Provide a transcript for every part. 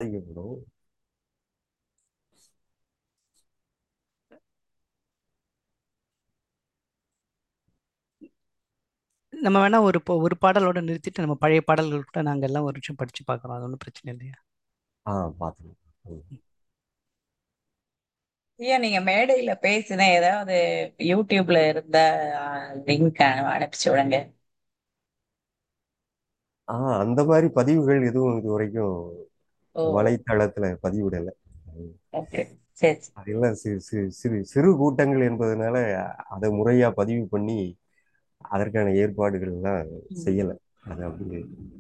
பாதிக்கப்படும் நம்ம வேணா ஒரு இப்போ ஒரு பாடலோட நிறுத்திட்டு நம்ம பழைய பாடல்கள் கூட நாங்க எல்லாம் ஒரு நிமிஷம் படிச்சு பார்க்குறோம் அது ஒன்றும் பிரச்சனை இல்லையா ஆ பார்த்துக்கலாம் ஐயா நீங்க மேடையில பேசின ஏதாவது யூடியூப்ல இருந்த லிங்க் அனுப்பிச்சு விடுங்க ஆ அந்த மாதிரி பதிவுகள் எதுவும் இது வரைக்கும் ஓ வலைத்தளத்துல பதிவிடலை ஓகே சரி சரி. அதெல்லாம் சிறு சிறு சிறு சிறு கூட்டங்கள் என்பதனால அதை முறையா பதிவு பண்ணி அதற்கான ஏற்பாடுகள் எல்லாம் ம். செய்யலை அது அப்படி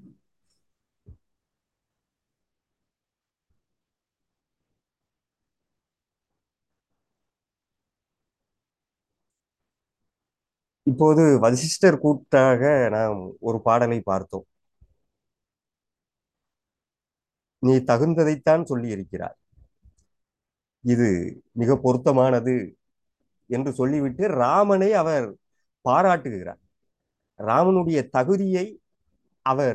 இப்போது வசிஷ்டர் கூட்டாக நாம் ஒரு பாடலை பார்த்தோம் நீ தகுந்ததைத்தான் சொல்லி இருக்கிறாய் இது மிக பொருத்தமானது என்று சொல்லிவிட்டு ராமனை அவர் பாராட்டுகிறார் ராமனுடைய தகுதியை அவர்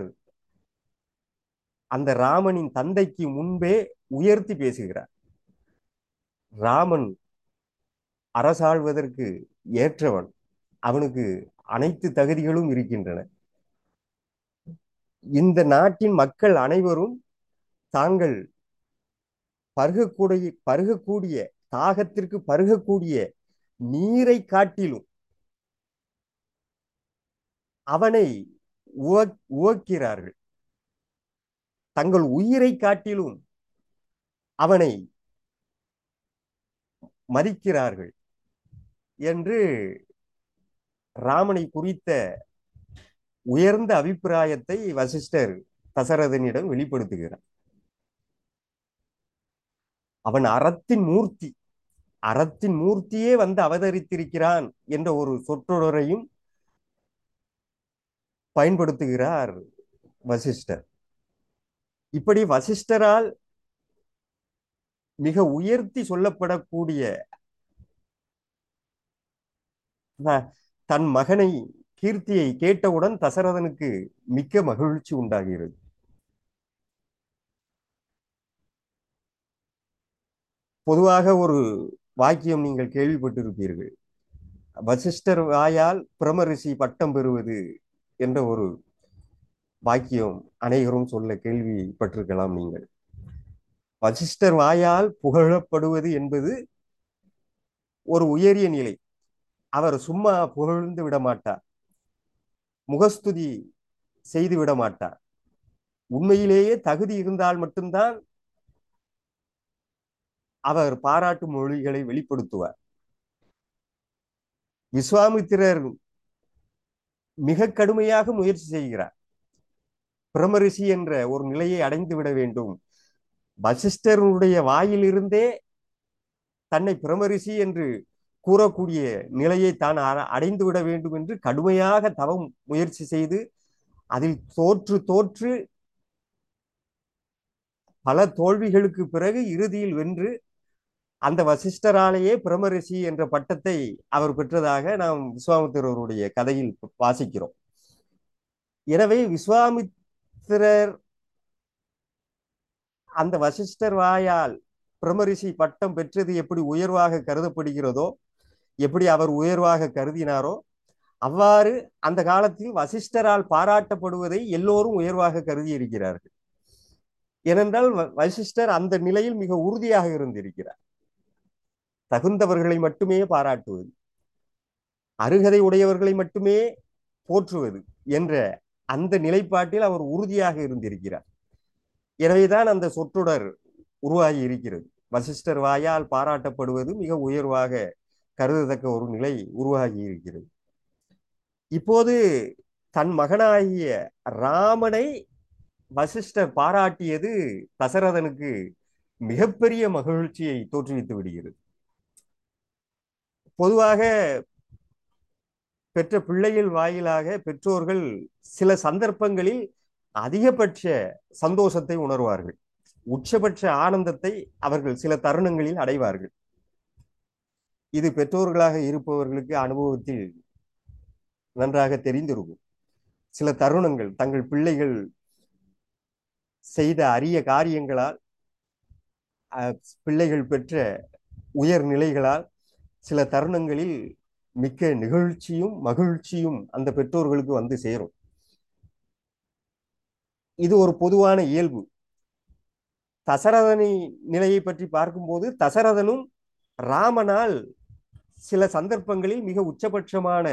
அந்த ராமனின் தந்தைக்கு முன்பே உயர்த்தி பேசுகிறார் ராமன் அரசாள்வதற்கு ஏற்றவன் அவனுக்கு அனைத்து தகுதிகளும் இருக்கின்றன இந்த நாட்டின் மக்கள் அனைவரும் தாங்கள் பருகக்கூடிய பருகக்கூடிய தாகத்திற்கு பருகக்கூடிய நீரை காட்டிலும் அவனை உவ- உவக்கிறார்கள் தங்கள் உயிரை காட்டிலும் அவனை மதிக்கிறார்கள் என்று ராமனை குறித்த உயர்ந்த அபிப்பிராயத்தை வசிஷ்டர் தசரதனிடம் வெளிப்படுத்துகிறார் அவன் அறத்தின் மூர்த்தி அறத்தின் மூர்த்தியே வந்து அவதரித்திருக்கிறான் என்ற ஒரு சொற்றொடரையும் பயன்படுத்துகிறார் வசிஷ்டர் இப்படி வசிஷ்டரால் மிக உயர்த்தி சொல்லப்படக்கூடிய த- தன் மகனை கீர்த்தியை கேட்டவுடன் தசரதனுக்கு மிக்க மகிழ்ச்சி உண்டாகிறது பொதுவாக ஒரு வாக்கியம் நீங்கள் கேள்விப்பட்டிருப்பீர்கள் வசிஷ்டர் வாயால் பிரம ரிஷி பட்டம் பெறுவது என்ற ஒரு வாக்கியம் அனைவரும் சொல்ல கேள்விப்பட்டிருக்கலாம் நீங்கள் வசிஷ்டர் வாயால் புகழப்படுவது என்பது ஒரு உயரிய நிலை அவர் சும்மா புகழ்ந்து விட மாட்டார் முகஸ்துதி செய்து விட மாட்டார் உண்மையிலேயே தகுதி இருந்தால் மட்டும்தான் அவர் பாராட்டு மொழிகளை வெளிப்படுத்துவார் விஸ்வாமித்திரர் மிக கடுமையாக முயற்சி செய்கிறார் பிரமரிஷி என்ற ஒரு நிலையை அடைந்து விட வேண்டும் வசிஷ்டருடைய வாயிலிருந்தே தன்னை பிரமரிஷி என்று கூறக்கூடிய நிலையை தான் அ- அடைந்து விட வேண்டும் என்று கடுமையாக தவம் முயற்சி செய்து அதில் தோற்று தோற்று பல தோல்விகளுக்கு பிறகு இறுதியில் வென்று அந்த வசிஷ்டராலேயே பிரமரிஷி என்ற பட்டத்தை அவர் பெற்றதாக நாம் விஸ்வாமித்திரருடைய கதையில் வாசிக்கிறோம் எனவே விஸ்வாமித்திரர் அந்த வசிஷ்டர் வாயால் பிரமரிஷி பட்டம் பெற்றது எப்படி உயர்வாக கருதப்படுகிறதோ எப்படி அவர் உயர்வாக கருதினாரோ அவ்வாறு அந்த காலத்தில் வசிஷ்டரால் பாராட்டப்படுவதை எல்லோரும் உயர்வாக கருதி இருக்கிறார்கள் ஏனென்றால் வ- வசிஷ்டர் அந்த நிலையில் மிக உறுதியாக இருந்திருக்கிறார் தகுந்தவர்களை மட்டுமே பாராட்டுவது அருகதை உடையவர்களை மட்டுமே போற்றுவது என்ற அந்த நிலைப்பாட்டில் அவர் உறுதியாக இருந்திருக்கிறார் எனவேதான் அந்த சொற்றொடர் உருவாகி இருக்கிறது வசிஷ்டர் வாயால் பாராட்டப்படுவது மிக உயர்வாக கருதத்தக்க ஒரு நிலை உருவாகி இருக்கிறது இப்போது தன் மகனாகிய ராமனை வசிஷ்டர் பாராட்டியது தசரதனுக்கு மிகப்பெரிய மகிழ்ச்சியை தோற்றுவித்து விடுகிறது பொதுவாக பெற்ற பிள்ளைகள் வாயிலாக பெற்றோர்கள் சில சந்தர்ப்பங்களில் அதிகபட்ச சந்தோஷத்தை உணர்வார்கள் உச்சபட்ச ஆனந்தத்தை அவர்கள் சில தருணங்களில் அடைவார்கள் இது பெற்றோர்களாக இருப்பவர்களுக்கு அனுபவத்தில் நன்றாக தெரிந்திருக்கும் சில தருணங்கள் தங்கள் பிள்ளைகள் செய்த அரிய காரியங்களால் அஹ், பிள்ளைகள் பெற்ற உயர் நிலைகளால் சில தருணங்களில் மிக்க நிகழ்ச்சியும் மகிழ்ச்சியும் அந்த பெற்றோர்களுக்கு வந்து சேரும் இது ஒரு பொதுவான இயல்பு தசரதனை நிலையை பற்றி பார்க்கும்போது தசரதனும் ராமனால் சில சந்தர்ப்பங்களில் மிக உச்சபட்சமான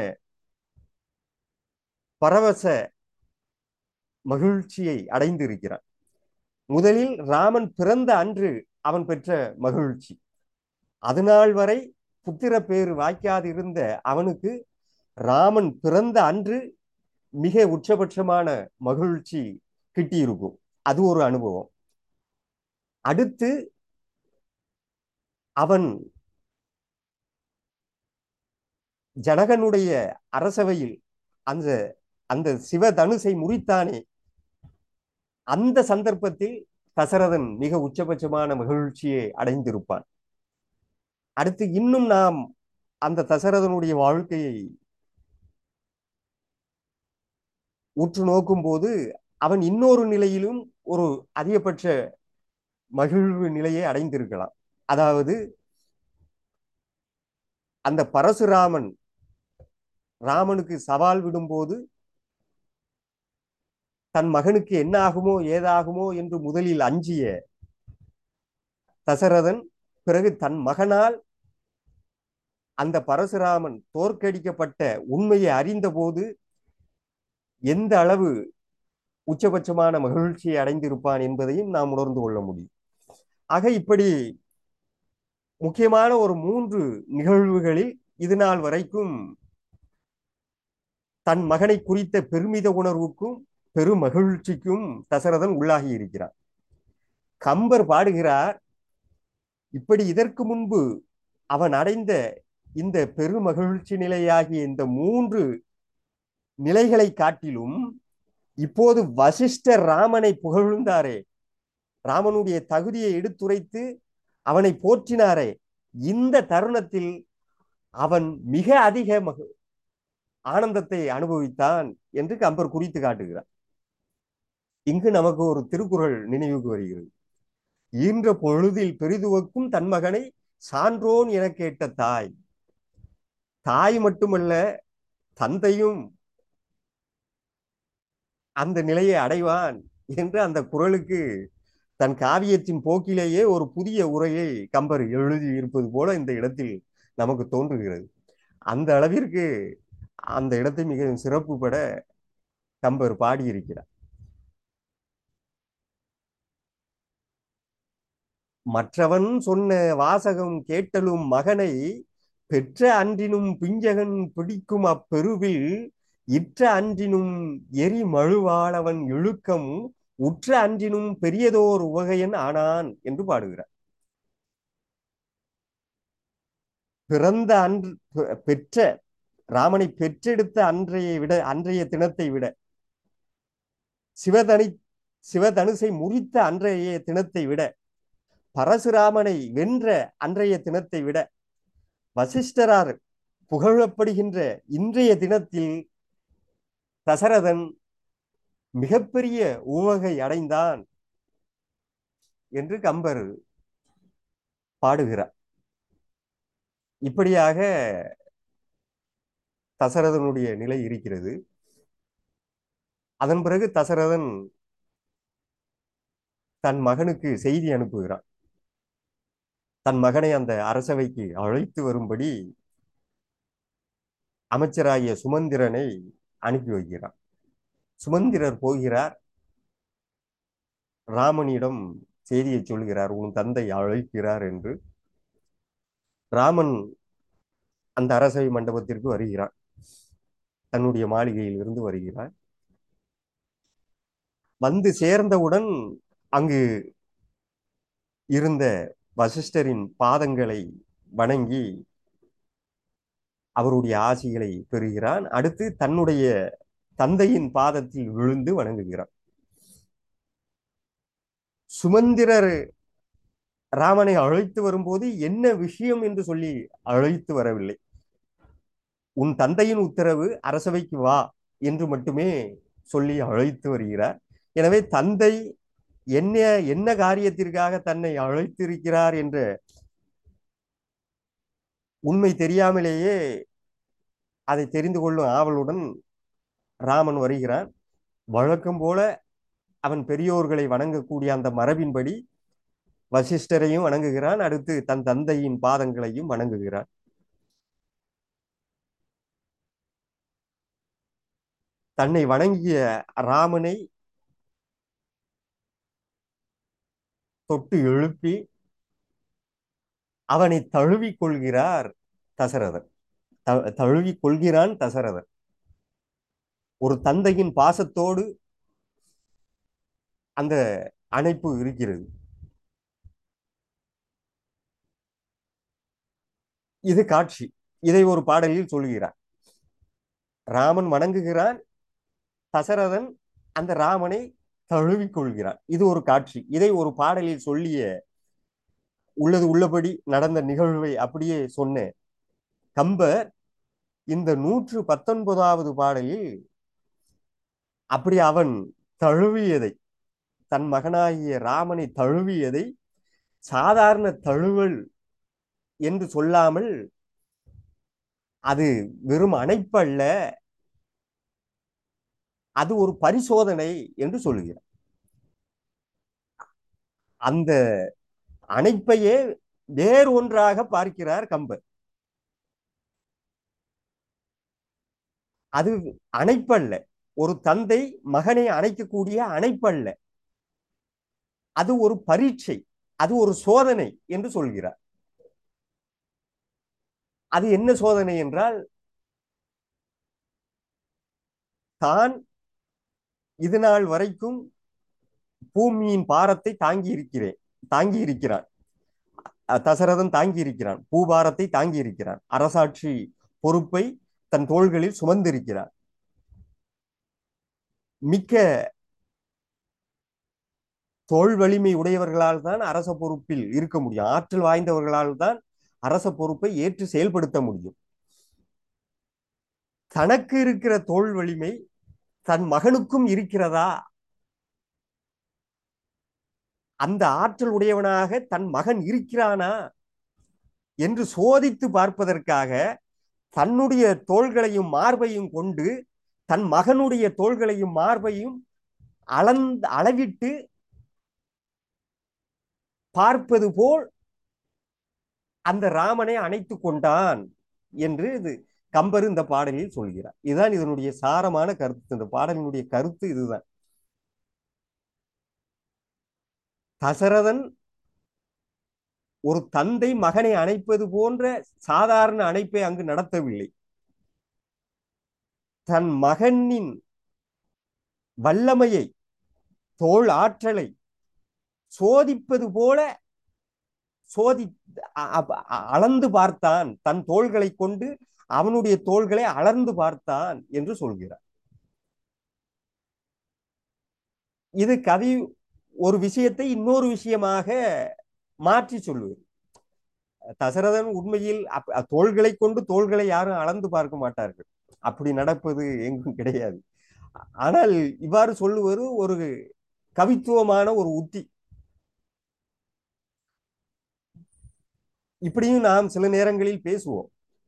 பரவச மகிழ்ச்சியை அடைந்திருக்கிறான் முதலில் ராமன் பிறந்த அன்று அவன் பெற்ற மகிழ்ச்சி அதுநாள் வரை புத்திர பேறு வாய்க்காதிருந்த அவனுக்கு ராமன் பிறந்த அன்று மிக உச்சபட்சமான மகிழ்ச்சி கிட்டியிருக்கும் அது ஒரு அனுபவம் அடுத்து அவன் ஜனகனுடைய அரசவையில் அந்த அந்த சிவதனுசை முறித்தானே அந்த சந்தர்ப்பத்தில் தசரதன் மிக உச்சபட்சமான மகிழ்ச்சியை அடைந்திருப்பான் அடுத்து இன்னும் நாம் அந்த தசரதனுடைய வாழ்க்கையை உற்று நோக்கும் போது அவன் இன்னொரு நிலையிலும் ஒரு அதிகபட்ச மகிழ்வு நிலையை அடைந்திருக்கலாம் அதாவது அந்த பரசுராமன் ராமனுக்கு சவால் விடும்போது தன் மகனுக்கு என்ன ஆகுமோ ஏதாகுமோ என்று முதலில் அஞ்சிய தசரதன் பிறகு தன் மகனால் அந்த பரசுராமன் தோற்கடிக்கப்பட்ட உண்மையை அறிந்தபோது எந்த அளவு உச்சபட்சமான மகிழ்ச்சியை அடைந்திருப்பான் என்பதையும் நாம் உணர்ந்து கொள்ள முடியும் ஆக இப்படி முக்கியமான ஒரு மூன்று நிகழ்வுகளில் இது நாள் வரைக்கும் தன் மகனை குறித்த பெருமித உணர்வுக்கும் பெரும் மகிழ்ச்சிக்கும் தசரதன் உள்ளாகி இருக்கிறார் கம்பர் பாடுகிறார் இப்படி இதற்கு முன்பு அவன் அடைந்த இந்த பெருமகிழ்ச்சி நிலையாகிய இந்த மூன்று நிலைகளை காட்டிலும் இப்போது வசிஷ்டர் ராமனை புகழ்ந்தாரே ராமனுடைய தகுதியை எடுத்துரைத்து அவனை போற்றினாரே இந்த தருணத்தில் அவன் மிக அதிக மக ஆனந்தத்தை அனுபவித்தான் என்று கம்பர் குறித்து காட்டுகிறார் இங்கு நமக்கு ஒரு திருக்குறள் நினைவுக்கு வருகிறது ஈன்ற பொழுதில் பெரிதுவக்கும் தன் மகனை சான்றோன் என கேட்ட தாய் தாய் மட்டுமல்ல தந்தையும் அந்த நிலையை அடைவான் என்று அந்த குரலுக்கு தன் காவியத்தின் போக்கிலேயே ஒரு புதிய உரையை கம்பர் எழுதி இருப்பது போல இந்த இடத்தில் நமக்கு தோன்றுகிறது அந்த அளவிற்கு அந்த இடத்தை மிகவும் சிறப்பு பட கம்பர் பாடியிருக்கிறார் மற்றவன் சொன்ன வாசகம் கேட்டலும் மகனை பெற்ற அன்றினும் பிஞ்சகன் பிடிக்கும் அப்பெருவில் இற்ற அன்றினும் எரி மழுவாளவன் இழுக்கம் உற்ற அன்றினும் பெரியதோர் உவகையன் ஆனான் என்று பாடுகிறார் பிறந்த அன்று பெ- பெற்ற ராமனை பெற்றெடுத்த அன்றைய விட அன்றைய தினத்தை விட சிவதனி சிவதனுசை முறித்த அன்றைய தினத்தை விட பரசுராமனை வென்ற அன்றைய தினத்தை விட வசிஷ்டரார் புகழப்படுகின்ற இன்றைய தினத்தில் தசரதன் மிகப்பெரிய உவகை அடைந்தான் என்று கம்பர் பாடுகிறார் இப்படியாக தசரதனுடைய நிலை இருக்கிறது அதன் பிறகு தசரதன் தன் மகனுக்கு செய்தி அனுப்புகிறான் தன் மகனை அந்த அரசவைக்கு அழைத்து வரும்படி அமைச்சராகிய சுமந்திரனை அனுப்பி வைக்கிறான் சுமந்திரர் போகிறார் ராமனிடம் செய்தியை சொல்கிறார் உன் தந்தை அழைக்கிறார் என்று ராமன் அந்த அரசவை மண்டபத்திற்கு வருகிறான் தன்னுடைய மாளிகையில் இருந்து வருகிறான் வந்து சேர்ந்தவுடன் அங்கு இருந்த வசிஷ்டரின் பாதங்களை வணங்கி அவருடைய ஆசிகளை பெறுகிறான் அடுத்து தன்னுடைய தந்தையின் பாதத்தில் விழுந்து வணங்குகிறான் சுமந்திரர் ராமனை அழைத்து வரும்போது என்ன விஷயம் என்று சொல்லி அழைத்து வரவில்லை உன் தந்தையின் உத்தரவு அரசவைக்கு வா என்று மட்டுமே சொல்லி அழைத்து வருகிறார் எனவே தந்தை என்ன என்ன காரியத்திற்காக தன்னை அழைத்திருக்கிறார் என்ற உண்மை தெரியாமலேயே அதை தெரிந்து கொள்ளும் ஆவலுடன் ராமன் வருகிறான் வழக்கம் போல அவன் பெரியோர்களை வணங்கக்கூடிய அந்த மரபின்படி வசிஷ்டரையும் வணங்குகிறான் அடுத்து தன் தந்தையின் பாதங்களையும் வணங்குகிறான் தன்னை வணங்கிய ராமனை தொட்டு எழுப்பி அவனை தழுவிக் கொள்கிறார் தசரதன் த- தழுவிக் கொள்கிறான் தசரதன் ஒரு தந்தையின் பாசத்தோடு அந்த அணைப்பு இருக்கிறது இது காட்சி இதை ஒரு பாடலில் சொல்கிறார் ராமன் வணங்குகிறான் தசரதன் அந்த ராமனை தழுவிக் கொள்கிறான் இது ஒரு காட்சி இதை ஒரு பாடலில் சொல்லிய உள்ளது உள்ளபடி நடந்த நிகழ்வை அப்படியே சொன்ன கம்பர் இந்த நூற்று பத்தொன்பதாவது பாடலில் அப்படி அவன் தழுவியதை தன் மகனாகிய ராமனை தழுவியதை சாதாரண தழுவல் என்று சொல்லாமல் அது வெறும் அணைப்பல்ல அது ஒரு பரிசோதனை என்று சொல்லுகிறார் அந்த அணைப்பையே வேறு ஒன்றாக பார்க்கிறார் கம்பர் அது அணைப்பல்ல ஒரு தந்தை மகனை அணைக்கக்கூடிய அணைப்பல்ல அது ஒரு பரீட்சை அது ஒரு சோதனை என்று சொல்கிறார் அது என்ன சோதனை என்றால் தான் இது நாள் வரைக்கும் பூமியின் பாரத்தை தாங்கி இருக்கிறேன் தாங்கி இருக்கிறான் அஹ் தசரதன் தாங்கி இருக்கிறான் பூபாரத்தை தாங்கி இருக்கிறான் அரசாட்சி பொறுப்பை தன் தோள்களில் சுமந்திருக்கிறான் மிக்க தோல் வலிமை உடையவர்களால் தான் அரச பொறுப்பில் இருக்க முடியும் ஆற்றல் வாய்ந்தவர்களால் தான் அரச பொறுப்பை ஏற்று செயல்படுத்த முடியும் தனக்கு இருக்கிற தோல் வலிமை தன் மகனுக்கும் இருக்கிறதா அந்த ஆற்றல் உடையவனாக தன் மகன் இருக்கிறானா என்று சோதித்து பார்ப்பதற்காக தன்னுடைய தோள்களையும் மார்பையும் கொண்டு தன் மகனுடைய தோள்களையும் மார்பையும் அளந்து அளவிட்டு பார்ப்பது போல் அந்த ராமனை அணைத்து கொண்டான் என்று இது கம்பர் இந்த பாடலில் சொல்கிறார் இதுதான் இதனுடைய சாரமான கருத்து இந்த பாடலினுடைய கருத்து இதுதான் தசரதன் ஒரு தந்தை மகனை அணைப்பது போன்ற சாதாரண அணைப்பை அங்கு நடத்தவில்லை தன் மகனின் வல்லமையை தோல் ஆற்றலை சோதிப்பது போல சோதி அ- அ- அ- அளந்து பார்த்தான் தன் தோள்களை கொண்டு அவனுடைய தோள்களை அளந்து பார்த்தான் என்று சொல்கிறார் இது கவி ஒரு விஷயத்தை இன்னொரு விஷயமாக மாற்றி சொல்லுவது தசரதன் உண்மையில் அப்- அ- தோள்களை கொண்டு தோள்களை யாரும் அளந்து பார்க்க மாட்டார்கள் அப்படி நடப்பது எங்கும் கிடையாது ஆனால் இவ்வாறு சொல்லுவது ஒரு கவித்துவமான ஒரு உத்தி இப்படியும் நாம் சில நேரங்களில் பேசுவோம்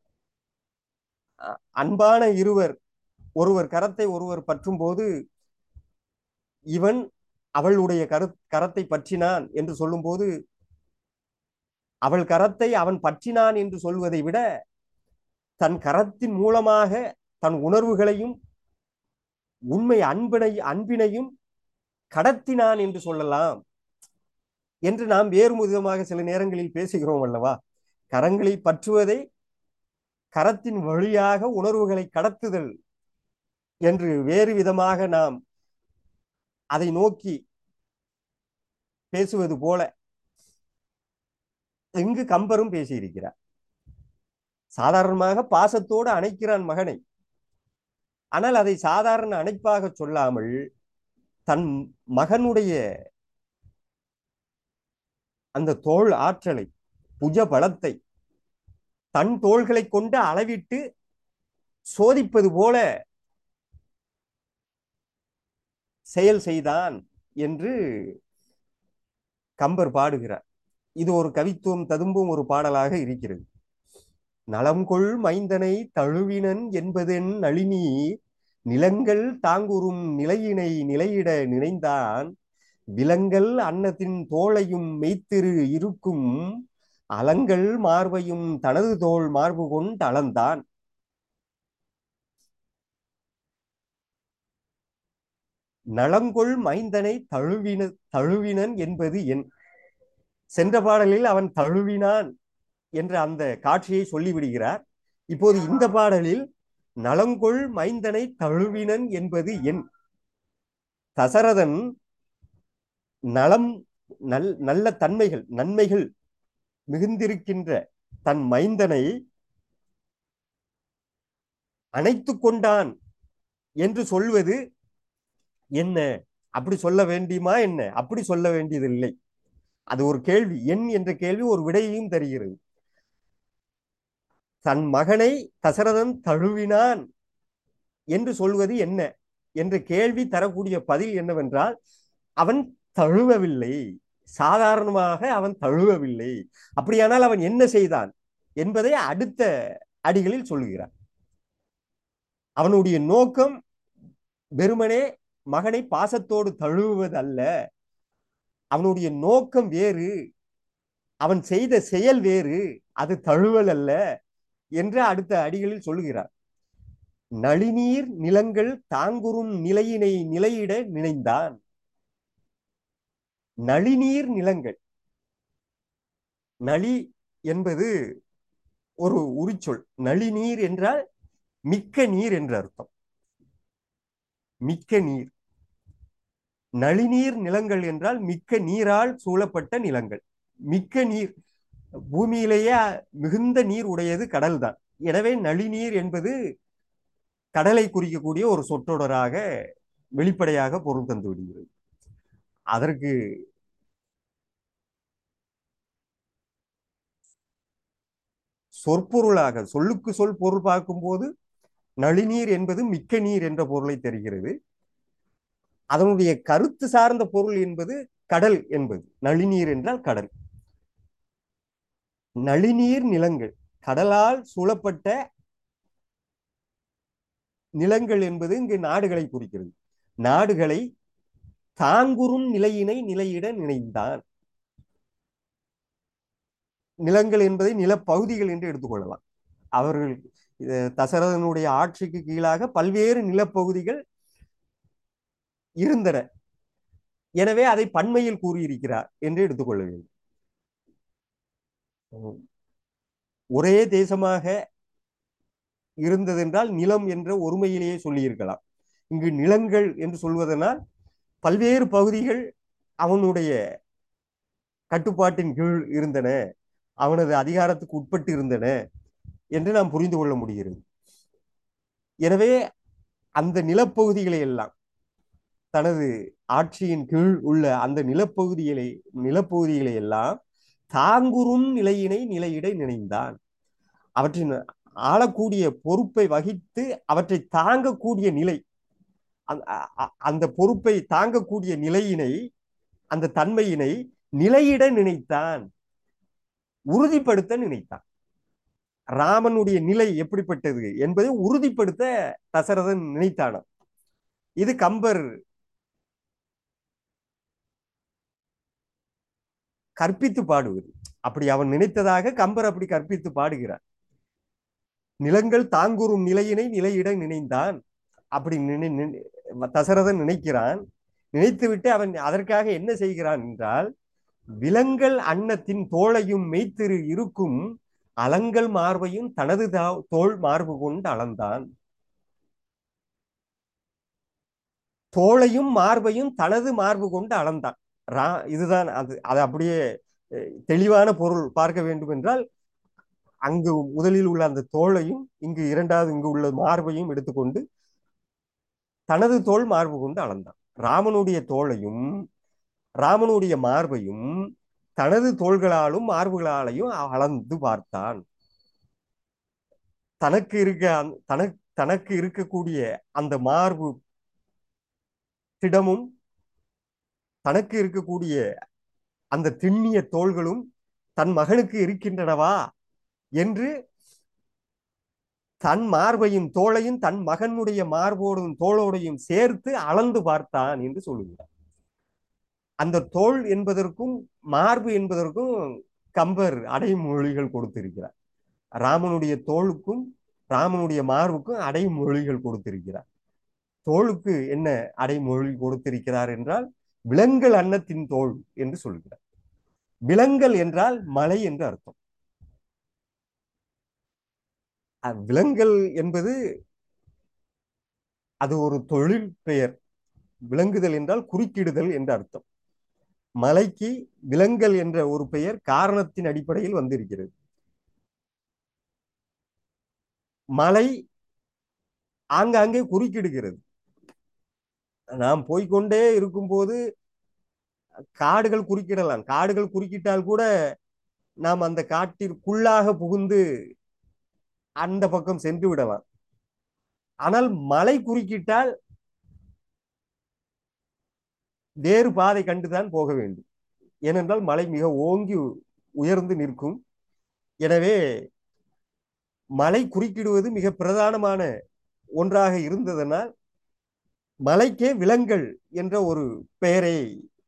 அ- அன்பான இருவர் ஒருவர் கரத்தை ஒருவர் பற்றும் போது இவன் அவளுடைய கரு கரத்தை பற்றினான் என்று சொல்லும்போது அவள் கரத்தை அவன் பற்றினான் என்று சொல்வதை விட தன் கரத்தின் மூலமாக தன் உணர்வுகளையும் உண்மை அன்பினை அன்பினையும் கடத்தினான் என்று சொல்லலாம் என்று நாம் வேறு விதமாக சில நேரங்களில் பேசுகிறோம் அல்லவா கரங்களை பற்றுவதை கரத்தின் வழியாக உணர்வுகளை கடத்துதல் என்று வேறு விதமாக நாம் அதை நோக்கி பேசுவது போல இங்கு கம்பரும் பேசியிருக்கிறார் சாதாரணமாக பாசத்தோடு அணைக்கிறான் மகனை ஆனால் அதை சாதாரண அணைப்பாக சொல்லாமல் தன் மகனுடைய அந்த தோள் ஆற்றலை புஜ பலத்தை தன் தோள்களை கொண்டு அளவிட்டு சோதிப்பது போல செயல் செய்தான் என்று கம்பர் பாடுகிறார் இது ஒரு கவித்துவம் ததும்பும் ஒரு பாடலாக இருக்கிறது நலம்கொள் மைந்தனை தழுவினன் என்பதென் நளினீர் நிலங்கள் தாங்குறும் நிலையினை நிலையிட நினைந்தான் விலங்கல் அன்னத்தின் தோளையும் மெய்த்திரு இருக்கும் அலங்கள் மார்பையும் தனது தோள் மார்பு கொண்டு அளந்தான் நலங்கொள் மைந்தனை தழுவின தழுவினன் என்பது என் சென்ற பாடலில் அவன் தழுவினான் என்ற அந்த காட்சியை சொல்லிவிடுகிறார் இப்போது இந்த பாடலில் நலங்கொள் மைந்தனை தழுவினன் என்பது என் தசரதன் நலம் நல் நல்ல தன்மைகள் நன்மைகள் மிகுந்திருக்கின்ற தன் மைந்தனை அணைத்து கொண்டான் என்று சொல்வது என்ன அப்படி சொல்ல வேண்டியுமா என்ன அப்படி சொல்ல வேண்டியதில்லை அது ஒரு கேள்வி என் என்ற கேள்வி ஒரு விடையையும் தருகிறது தன் மகனை தசரதன் தழுவினான் என்று சொல்வது என்ன என்ற கேள்வி தரக்கூடிய பதில் என்னவென்றால் அவன் தழுவவில்லை சாதாரணமாக அவன் தழுவவில்லை அப்படியானால் அவன் என்ன செய்தான் என்பதை அடுத்த அடிகளில் சொல்லுகிறான் அவனுடைய நோக்கம் வெறுமனே மகனை பாசத்தோடு தழுவுவது அல்ல அவனுடைய நோக்கம் வேறு அவன் செய்த செயல் வேறு அது தழுவல் அல்ல என்று அடுத்த அடிகளில் சொல்லுகிறார் நளிநீர் நிலங்கள் தாங்குறும் நிலையினை நிலையிட நினைந்தான் நளிநீர் நிலங்கள் நளி என்பது ஒரு உரிச்சொல் நளிநீர் என்றால் மிக்க நீர் என்று அர்த்தம் மிக்க நீர் நளிநீர் நிலங்கள் என்றால் மிக்க நீரால் சூழப்பட்ட நிலங்கள் மிக்க நீர் பூமியிலேயே மிகுந்த நீர் உடையது கடல் தான் எனவே நளிநீர் என்பது கடலை குறிக்கக்கூடிய ஒரு சொற்றொடராக வெளிப்படையாக பொருள் தந்து விடுகிறது அதற்கு சொற்பொருளாக சொல்லுக்கு சொல் பொருள் பார்க்கும்போது நளிநீர் என்பது மிக்க நீர் என்ற பொருளை தருகிறது அதனுடைய கருத்து சார்ந்த பொருள் என்பது கடல் என்பது நளிநீர் என்றால் கடல் நளிநீர் நிலங்கள் கடலால் சூழப்பட்ட நிலங்கள் என்பது இங்கு நாடுகளை குறிக்கிறது நாடுகளை தாங்குறும் நிலையினை நிலையிட நினைந்தான் நிலங்கள் என்பதை நிலப்பகுதிகள் என்று எடுத்துக்கொள்ளலாம் அவர்கள் தசரதனுடைய ஆட்சிக்கு கீழாக பல்வேறு நிலப்பகுதிகள் இருந்தன எனவே அதை பன்மையில் கூறியிருக்கிறார் என்று எடுத்துக்கொள்ள வேண்டும் ஒரே தேசமாக இருந்ததென்றால் நிலம் என்ற ஒருமையிலேயே சொல்லியிருக்கலாம் இங்கு நிலங்கள் என்று சொல்வதனால் பல்வேறு பகுதிகள் அவனுடைய கட்டுப்பாட்டின் கீழ் இருந்தன அவனது அதிகாரத்துக்கு உட்பட்டு இருந்தன என்று நாம் புரிந்து கொள்ள முடிகிறது எனவே அந்த நிலப்பகுதிகளை எல்லாம் தனது ஆட்சியின் கீழ் உள்ள அந்த நிலப்பகுதிகளை நிலப்பகுதிகளை எல்லாம் தாங்குறும் நிலையினை நிலையிட நினைந்தான் அவற்றின் ஆளக்கூடிய பொறுப்பை வகித்து அவற்றை தாங்கக்கூடிய நிலை அந்த பொறுப்பை தாங்கக்கூடிய நிலையினை அந்த தன்மையினை நிலையிட நினைத்தான் உறுதிப்படுத்த நினைத்தான் ராமனுடைய நிலை எப்படிப்பட்டது என்பதை உறுதிப்படுத்த தசரதன் நினைத்தானாம் இது கம்பர் கற்பித்து பாடுவது அப்படி அவன் நினைத்ததாக கம்பர் அப்படி கற்பித்து பாடுகிறார் நிலங்கள் தாங்குறும் நிலையினை நிலையிட நினைந்தான் அப்படி நினை தசரதன் நினைக்கிறான் நினைத்துவிட்டு அவன் அதற்காக என்ன செய்கிறான் என்றால் விலங்கல் அன்னத்தின் தோளையும் மெய்த்திரு இருக்கும் அலங்கல் மார்பையும் தனது தோல் மார்பு கொண்டு அளந்தான் தோளையும் மார்பையும் தனது மார்பு கொண்டு அளந்தான் ரா இதுதான் அது அது அப்படியே தெளிவான பொருள் பார்க்க வேண்டும் என்றால் அங்கு முதலில் உள்ள அந்த தோளையும் இங்கு இரண்டாவது இங்கு உள்ள மார்பையும் எடுத்துக்கொண்டு தனது தோல் மார்பு கொண்டு அளந்தான் ராமனுடைய தோளையும் ராமனுடைய மார்பையும் தனது தோள்களாலும் மார்புகளாலையும் அளந்து பார்த்தான் தனக்கு இருக்க தனக்கு தனக்கு இருக்கக்கூடிய அந்த மார்பு திடமும் தனக்கு இருக்கக்கூடிய அந்த திண்ணிய தோள்களும் தன் மகனுக்கு இருக்கின்றனவா என்று தன் மார்பையும் தோளையும் தன் மகனுடைய மார்போடும் தோளோடையும் சேர்த்து அளந்து பார்த்தான் என்று சொல்லுகிறார் அந்த தோல் என்பதற்கும் மார்பு என்பதற்கும் கம்பர் அடைமொழிகள் கொடுத்திருக்கிறார் ராமனுடைய தோளுக்கும் ராமனுடைய மார்புக்கும் அடைமொழிகள் கொடுத்திருக்கிறார் தோளுக்கு என்ன அடைமொழி கொடுத்திருக்கிறார் என்றால் விலங்கல் அன்னத்தின் தோல் என்று சொல்கிறார் விலங்கல் என்றால் மலை என்று அர்த்தம் அஹ் விலங்கல் என்பது அது ஒரு தொழில் பெயர் விலங்குதல் என்றால் குறுக்கிடுதல் என்று அர்த்தம் மலைக்கு விலங்கல் என்ற ஒரு பெயர் காரணத்தின் அடிப்படையில் வந்திருக்கிறது மலை ஆங்காங்கே குறுக்கிடுகிறது நாம் போய்க்கொண்டே இருக்கும்போது காடுகள் குறுக்கிடலாம் காடுகள் குறுக்கிட்டால் கூட நாம் அந்த காட்டிற்குள்ளாக புகுந்து அந்த பக்கம் சென்று விடலாம் ஆனால் மலை குறுக்கிட்டால் வேறு பாதை கண்டுதான் போக வேண்டும் ஏனென்றால் மலை மிக ஓங்கி உயர்ந்து நிற்கும் எனவே மலை குறுக்கிடுவது மிக பிரதானமான ஒன்றாக இருந்ததனால் மலைக்கே விலங்கல் என்ற ஒரு பெயரை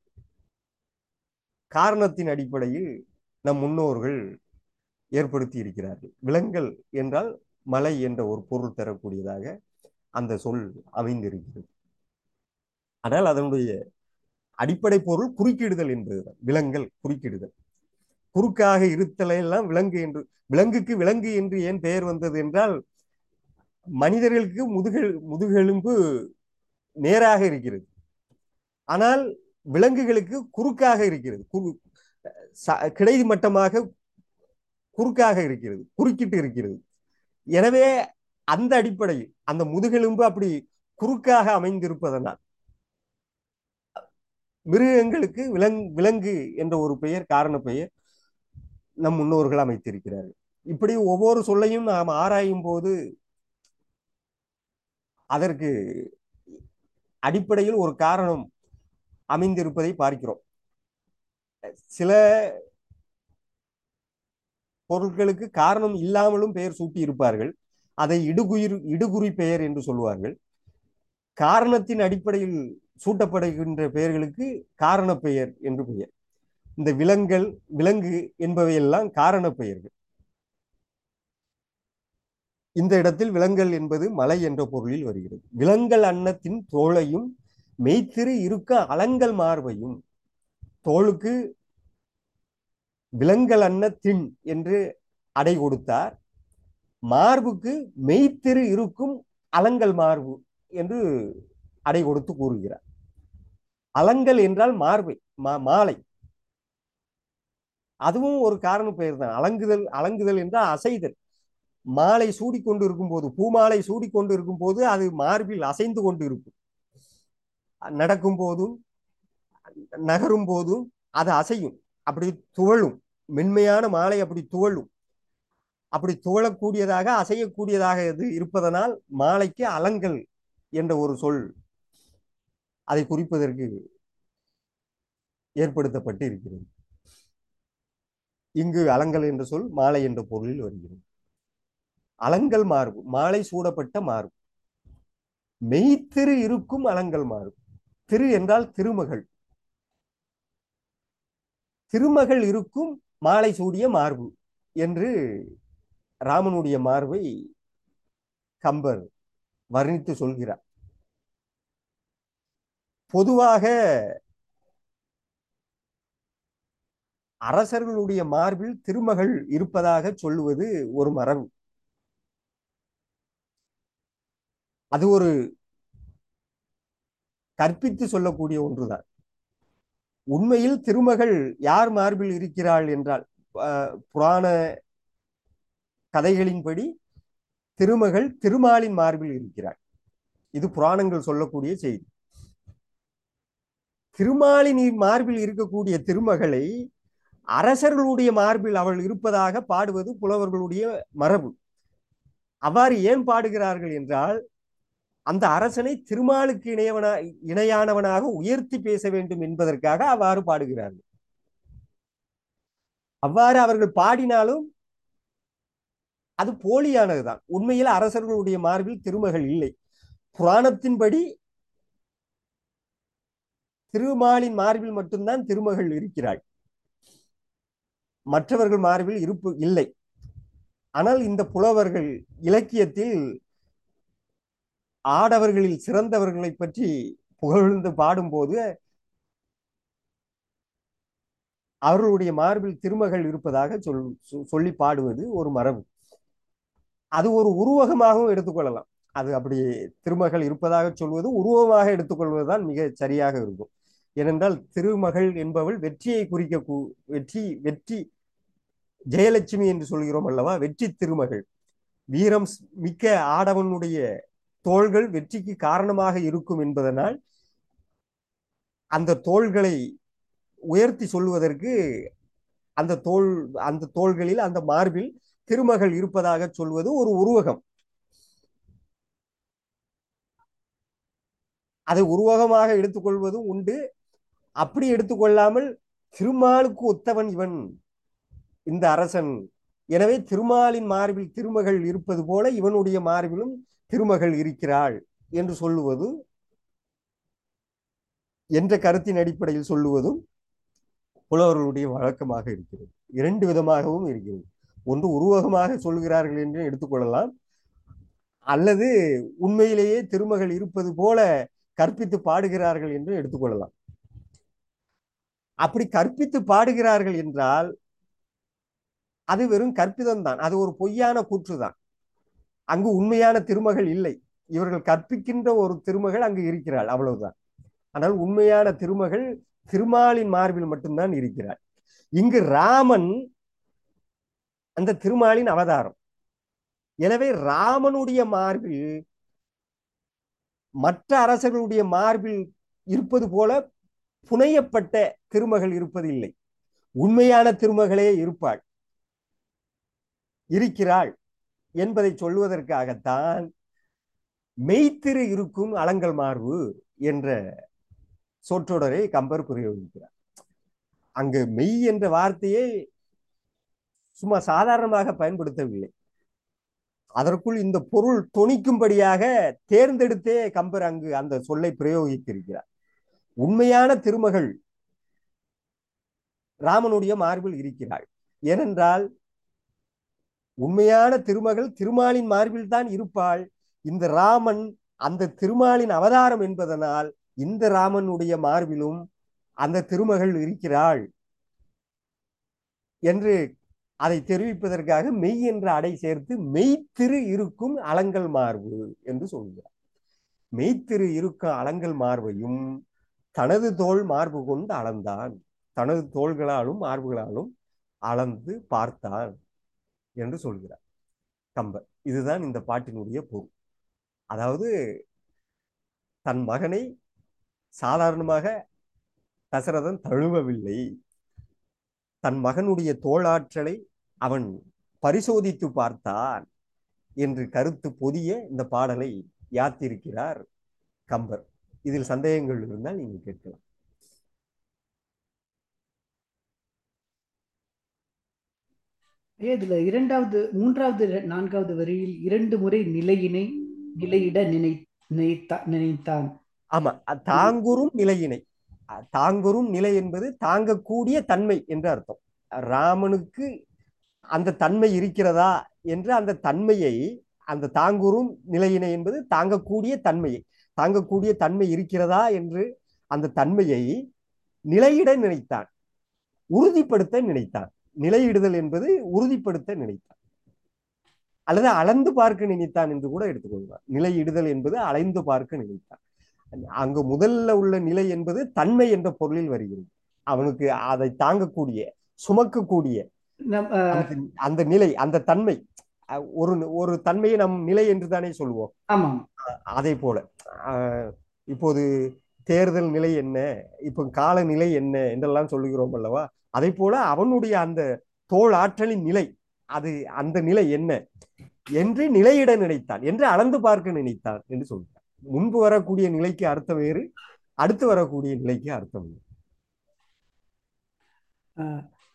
காரணத்தின் அடிப்படையில் நம் முன்னோர்கள் ஏற்படுத்தி இருக்கிறார்கள் விலங்கல் என்றால் மலை என்ற ஒரு பொருள் தரக்கூடியதாக அந்த சொல் அமைந்திருக்கிறது ஆனால் அதனுடைய அடிப்படை பொருள் குறுக்கிடுதல் என்பதுதான் விலங்கல் குறுக்கிடுதல் குறுக்காக இருத்தலை எல்லாம் விலங்கு என்று விலங்குக்கு விலங்கு என்று ஏன் பெயர் வந்தது என்றால் மனிதர்களுக்கு முதுகெல் முதுகெலும்பு நேராக இருக்கிறது ஆனால் விலங்குகளுக்கு குறுக்காக இருக்கிறது குறு ச- கிடைமட்டமாக குறுக்காக இருக்கிறது குறுக்கிட்டு இருக்கிறது எனவே அந்த அடிப்படையில் அந்த முதுகெலும்பு அப்படி குறுக்காக அமைந்திருப்பதனால் மிருகங்களுக்கு விலங் விலங்கு என்ற ஒரு பெயர் காரண பெயர் நம் முன்னோர்கள் அமைத்திருக்கிறார்கள் இப்படி ஒவ்வொரு சொல்லையும் நாம் ஆராயும் போது அதற்கு அடிப்படையில் ஒரு காரணம் அமைந்திருப்பதை பார்க்கிறோம் சில பொருட்களுக்கு காரணம் இல்லாமலும் பெயர் சூட்டி இருப்பார்கள் அதை இடுகுயிர் இடுகுறி பெயர் என்று சொல்லுவார்கள் காரணத்தின் அடிப்படையில் சூட்டப்படுகின்ற பெயர்களுக்கு காரண பெயர் என்று பெயர் இந்த விலங்கல் விலங்கு என்பவையெல்லாம் காரண பெயர்கள் இந்த இடத்தில் விலங்கல் என்பது மலை என்ற பொருளில் வருகிறது விலங்கல் அன்னத்தின் தோளையும் மெய்த்திரு இருக்க அலங்கல் மார்பையும் தோளுக்கு விலங்கல் அன்னத்தின் என்று அடை கொடுத்தார் மார்புக்கு மெய்த்திரு இருக்கும் அலங்கல் மார்பு என்று அடை கொடுத்து கூறுகிறார் அலங்கல் என்றால் மார்பை மா- மாலை அதுவும் ஒரு காரண பெயர் தான் அலங்குதல் அலங்குதல் என்றால் அசைதல் மாலை சூடிக்கொண்டு இருக்கும் போது பூமாலை சூடிக்கொண்டு இருக்கும் போது அது மார்பில் அசைந்து கொண்டு இருக்கும் நடக்கும் போதும் நகரும் போதும் அது அசையும் அப்படி துவளும் மென்மையான மாலை அப்படி துவளும் அப்படி துவளக்கூடியதாக அசையக்கூடியதாக இது இருப்பதனால் மாலைக்கு அலங்கல் என்ற ஒரு சொல் அதை குறிப்பதற்கு ஏற்படுத்தப்பட்டு இருக்கிறது இங்கு அலங்கல் என்ற சொல் மாலை என்ற பொருளில் வருகிறது அலங்கல் மார்பு மாலை சூடப்பட்ட மார்பு மெய்த்திரு இருக்கும் அலங்கல் மார்பு திரு என்றால் திருமகள் திருமகள் இருக்கும் மாலை சூடிய மார்பு என்று ராமனுடைய மார்பை கம்பர் வர்ணித்து சொல்கிறார் பொதுவாக அரசர்களுடைய மார்பில் திருமகள் இருப்பதாக சொல்லுவது ஒரு மரபு அது ஒரு கற்பித்து சொல்லக்கூடிய ஒன்றுதான் உண்மையில் திருமகள் யார் மார்பில் இருக்கிறாள் என்றால் அஹ், புராண கதைகளின்படி திருமகள் திருமாலின் மார்பில் இருக்கிறாள் இது புராணங்கள் சொல்லக்கூடிய செய்தி திருமாலின் மார்பில் இருக்கக்கூடிய திருமகளை அரசர்களுடைய மார்பில் அவள் இருப்பதாக பாடுவது புலவர்களுடைய மரபு அவ்வாறு ஏன் பாடுகிறார்கள் என்றால் அந்த அரசனை திருமாலுக்கு இணையவனா இணையானவனாக உயர்த்தி பேச வேண்டும் என்பதற்காக அவ்வாறு பாடுகிறார்கள் அவ்வாறு அவர்கள் பாடினாலும் அது போலியானதுதான் உண்மையில் அரசர்களுடைய மார்பில் திருமகள் இல்லை புராணத்தின்படி திருமாலின் மார்பில் மட்டும்தான் திருமகள் இருக்கிறாள் மற்றவர்கள் மார்பில் இருப்பு இல்லை ஆனால் இந்த புலவர்கள் இலக்கியத்தில் ஆடவர்களில் சிறந்தவர்களை பற்றி புகழ்ந்து பாடும்போது அவர்களுடைய மார்பில் திருமகள் இருப்பதாக சொல் சொ- சொல்லி பாடுவது ஒரு மரபு அது ஒரு உருவகமாகவும் எடுத்துக்கொள்ளலாம் அது அப்படி திருமகள் இருப்பதாக சொல்வது உருவமாக எடுத்துக்கொள்வதுதான் மிக சரியாக இருக்கும் ஏனென்றால் திருமகள் என்பவள் வெற்றியை குறிக்க கூ- வெற்றி வெற்றி ஜெயலட்சுமி என்று சொல்கிறோம் அல்லவா வெற்றி திருமகள் வீரம் ஸ்- மிக்க ஆடவனுடைய தோள்கள் வெற்றிக்கு காரணமாக இருக்கும் என்பதனால் அந்த தோள்களை உயர்த்தி சொல்வதற்கு அந்த தோல் அந்த தோள்களில் அந்த மார்பில் திருமகள் இருப்பதாக சொல்வது ஒரு உருவகம் அதை உருவகமாக எடுத்துக்கொள்வதும் உண்டு அப்படி எடுத்துக்கொள்ளாமல் திருமாலுக்கு ஒத்தவன் இவன் இந்த அரசன் எனவே திருமாலின் மார்பில் திருமகள் இருப்பது போல இவனுடைய மார்பிலும் திருமகள் இருக்கிறாள் என்று சொல்லுவது என்ற கருத்தின் அடிப்படையில் சொல்லுவதும் புலவர்களுடைய வழக்கமாக இருக்கிறது இரண்டு விதமாகவும் இருக்கிறது ஒன்று உருவகமாக சொல்கிறார்கள் என்று எடுத்துக்கொள்ளலாம் அல்லது உண்மையிலேயே திருமகள் இருப்பது போல கற்பித்து பாடுகிறார்கள் என்று எடுத்துக்கொள்ளலாம் அப்படி கற்பித்து பாடுகிறார்கள் என்றால் அது வெறும் கற்பிதம் தான் அது ஒரு பொய்யான கூற்றுதான் அங்கு உண்மையான திருமகள் இல்லை இவர்கள் கற்பிக்கின்ற ஒரு திருமகள் அங்கு இருக்கிறாள் அவ்வளவுதான் ஆனால் உண்மையான திருமகள் திருமாலின் மார்பில் மட்டும்தான் இருக்கிறாள் இங்கு ராமன் அந்த திருமாலின் அவதாரம் எனவே ராமனுடைய மார்பில் மற்ற அரசர்களுடைய மார்பில் இருப்பது போல புனையப்பட்ட திருமகள் இருப்பது இல்லை உண்மையான திருமகளே இருப்பாள் இருக்கிறாள் என்பதை சொல்வதற்காகத்தான் மெய்த்திரு இருக்கும் அலங்கல் மார்பு என்ற சொற்றொடரை கம்பர் பிரயோகிக்கிறார் அங்கு மெய் என்ற வார்த்தையை சும்மா சாதாரணமாக பயன்படுத்தவில்லை அதற்குள் இந்த பொருள் தொனிக்கும்படியாக தேர்ந்தெடுத்தே கம்பர் அங்கு அந்த சொல்லை பிரயோகித்திருக்கிறார் உண்மையான திருமகள் ராமனுடைய மார்பில் இருக்கிறாள் ஏனென்றால் உண்மையான திருமகள் திருமாலின் மார்பில் தான் இருப்பாள் இந்த ராமன் அந்த திருமாலின் அவதாரம் என்பதனால் இந்த ராமனுடைய மார்பிலும் அந்த திருமகள் இருக்கிறாள் என்று அதை தெரிவிப்பதற்காக மெய் என்ற அடை சேர்த்து மெய்த்திரு இருக்கும் அலங்கல் மார்பு என்று சொல்கிறார் மெய்த்திரு இருக்கும் அலங்கல் மார்பையும் தனது தோல் மார்பு கொண்டு அளந்தான் தனது தோள்களாலும் மார்புகளாலும் அளந்து பார்த்தான் என்று சொல்கிறார் கம்பர் இதுதான் இந்த பாட்டினுடைய பொருள் அதாவது தன் மகனை சாதாரணமாக தசரதன் தழுவவில்லை தன் மகனுடைய தோளாற்றலை அவன் பரிசோதித்து பார்த்தான் என்று கருத்து பொதிய இந்த பாடலை யாத்திருக்கிறார் கம்பர் இதில் சந்தேகங்கள் இருந்தால் நீங்கள் கேட்கலாம் ஐயா, இதுல இரண்டாவது மூன்றாவது நான்காவது வரியில் இரண்டு முறை நிலையினை நிலையிட நினை நினைத்தா நினைத்தான் ஆமா அ- தாங்குறும் நிலையினை அ- தாங்குறும் நிலை என்பது தாங்கக்கூடிய தன்மை என்று அர்த்தம் ராமனுக்கு அந்த தன்மை இருக்கிறதா என்று அந்த தன்மையை அந்த தாங்குறும் நிலையினை என்பது தாங்கக்கூடிய தன்மையை தாங்கக்கூடிய தன்மை இருக்கிறதா என்று அந்த தன்மையை நிலையிட நினைத்தான் உறுதிப்படுத்த நினைத்தான் நிலையிடுதல் என்பது உறுதிப்படுத்த நினைத்தான் அல்லது அளந்து பார்க்க நினைத்தான் என்று கூட எடுத்துக்கொள்வார் நிலையிடுதல் என்பது அலைந்து பார்க்க நினைத்தான் அங்கு முதல்ல உள்ள நிலை என்பது தன்மை என்ற பொருளில் வருகிறது அவனுக்கு அதை தாங்கக்கூடிய சுமக்கக்கூடிய நம் அஹ், அந்த அந்த நிலை அந்த தன்மை அஹ், ஒரு ஒரு தன்மையை நம் நிலை என்று தானே சொல்வோம் ஆமாம் அதே போல அஹ், இப்போது தேர்தல் நிலை என்ன இப்போ காலநிலை என்ன என்றெல்லாம் சொல்லுகிறோம் அல்லவா அதே போல அவனுடைய அந்த தோல் ஆற்றலின் நிலை அது அந்த நிலை என்ன என்று நிலையிட நினைத்தான் என்று அளந்து பார்க்க நினைத்தான் என்று சொல்கிறார் முன்பு வரக்கூடிய நிலைக்கு அர்த்தம் வேறு அடுத்து வரக்கூடிய நிலைக்கு அர்த்தம் வேறு அஹ்,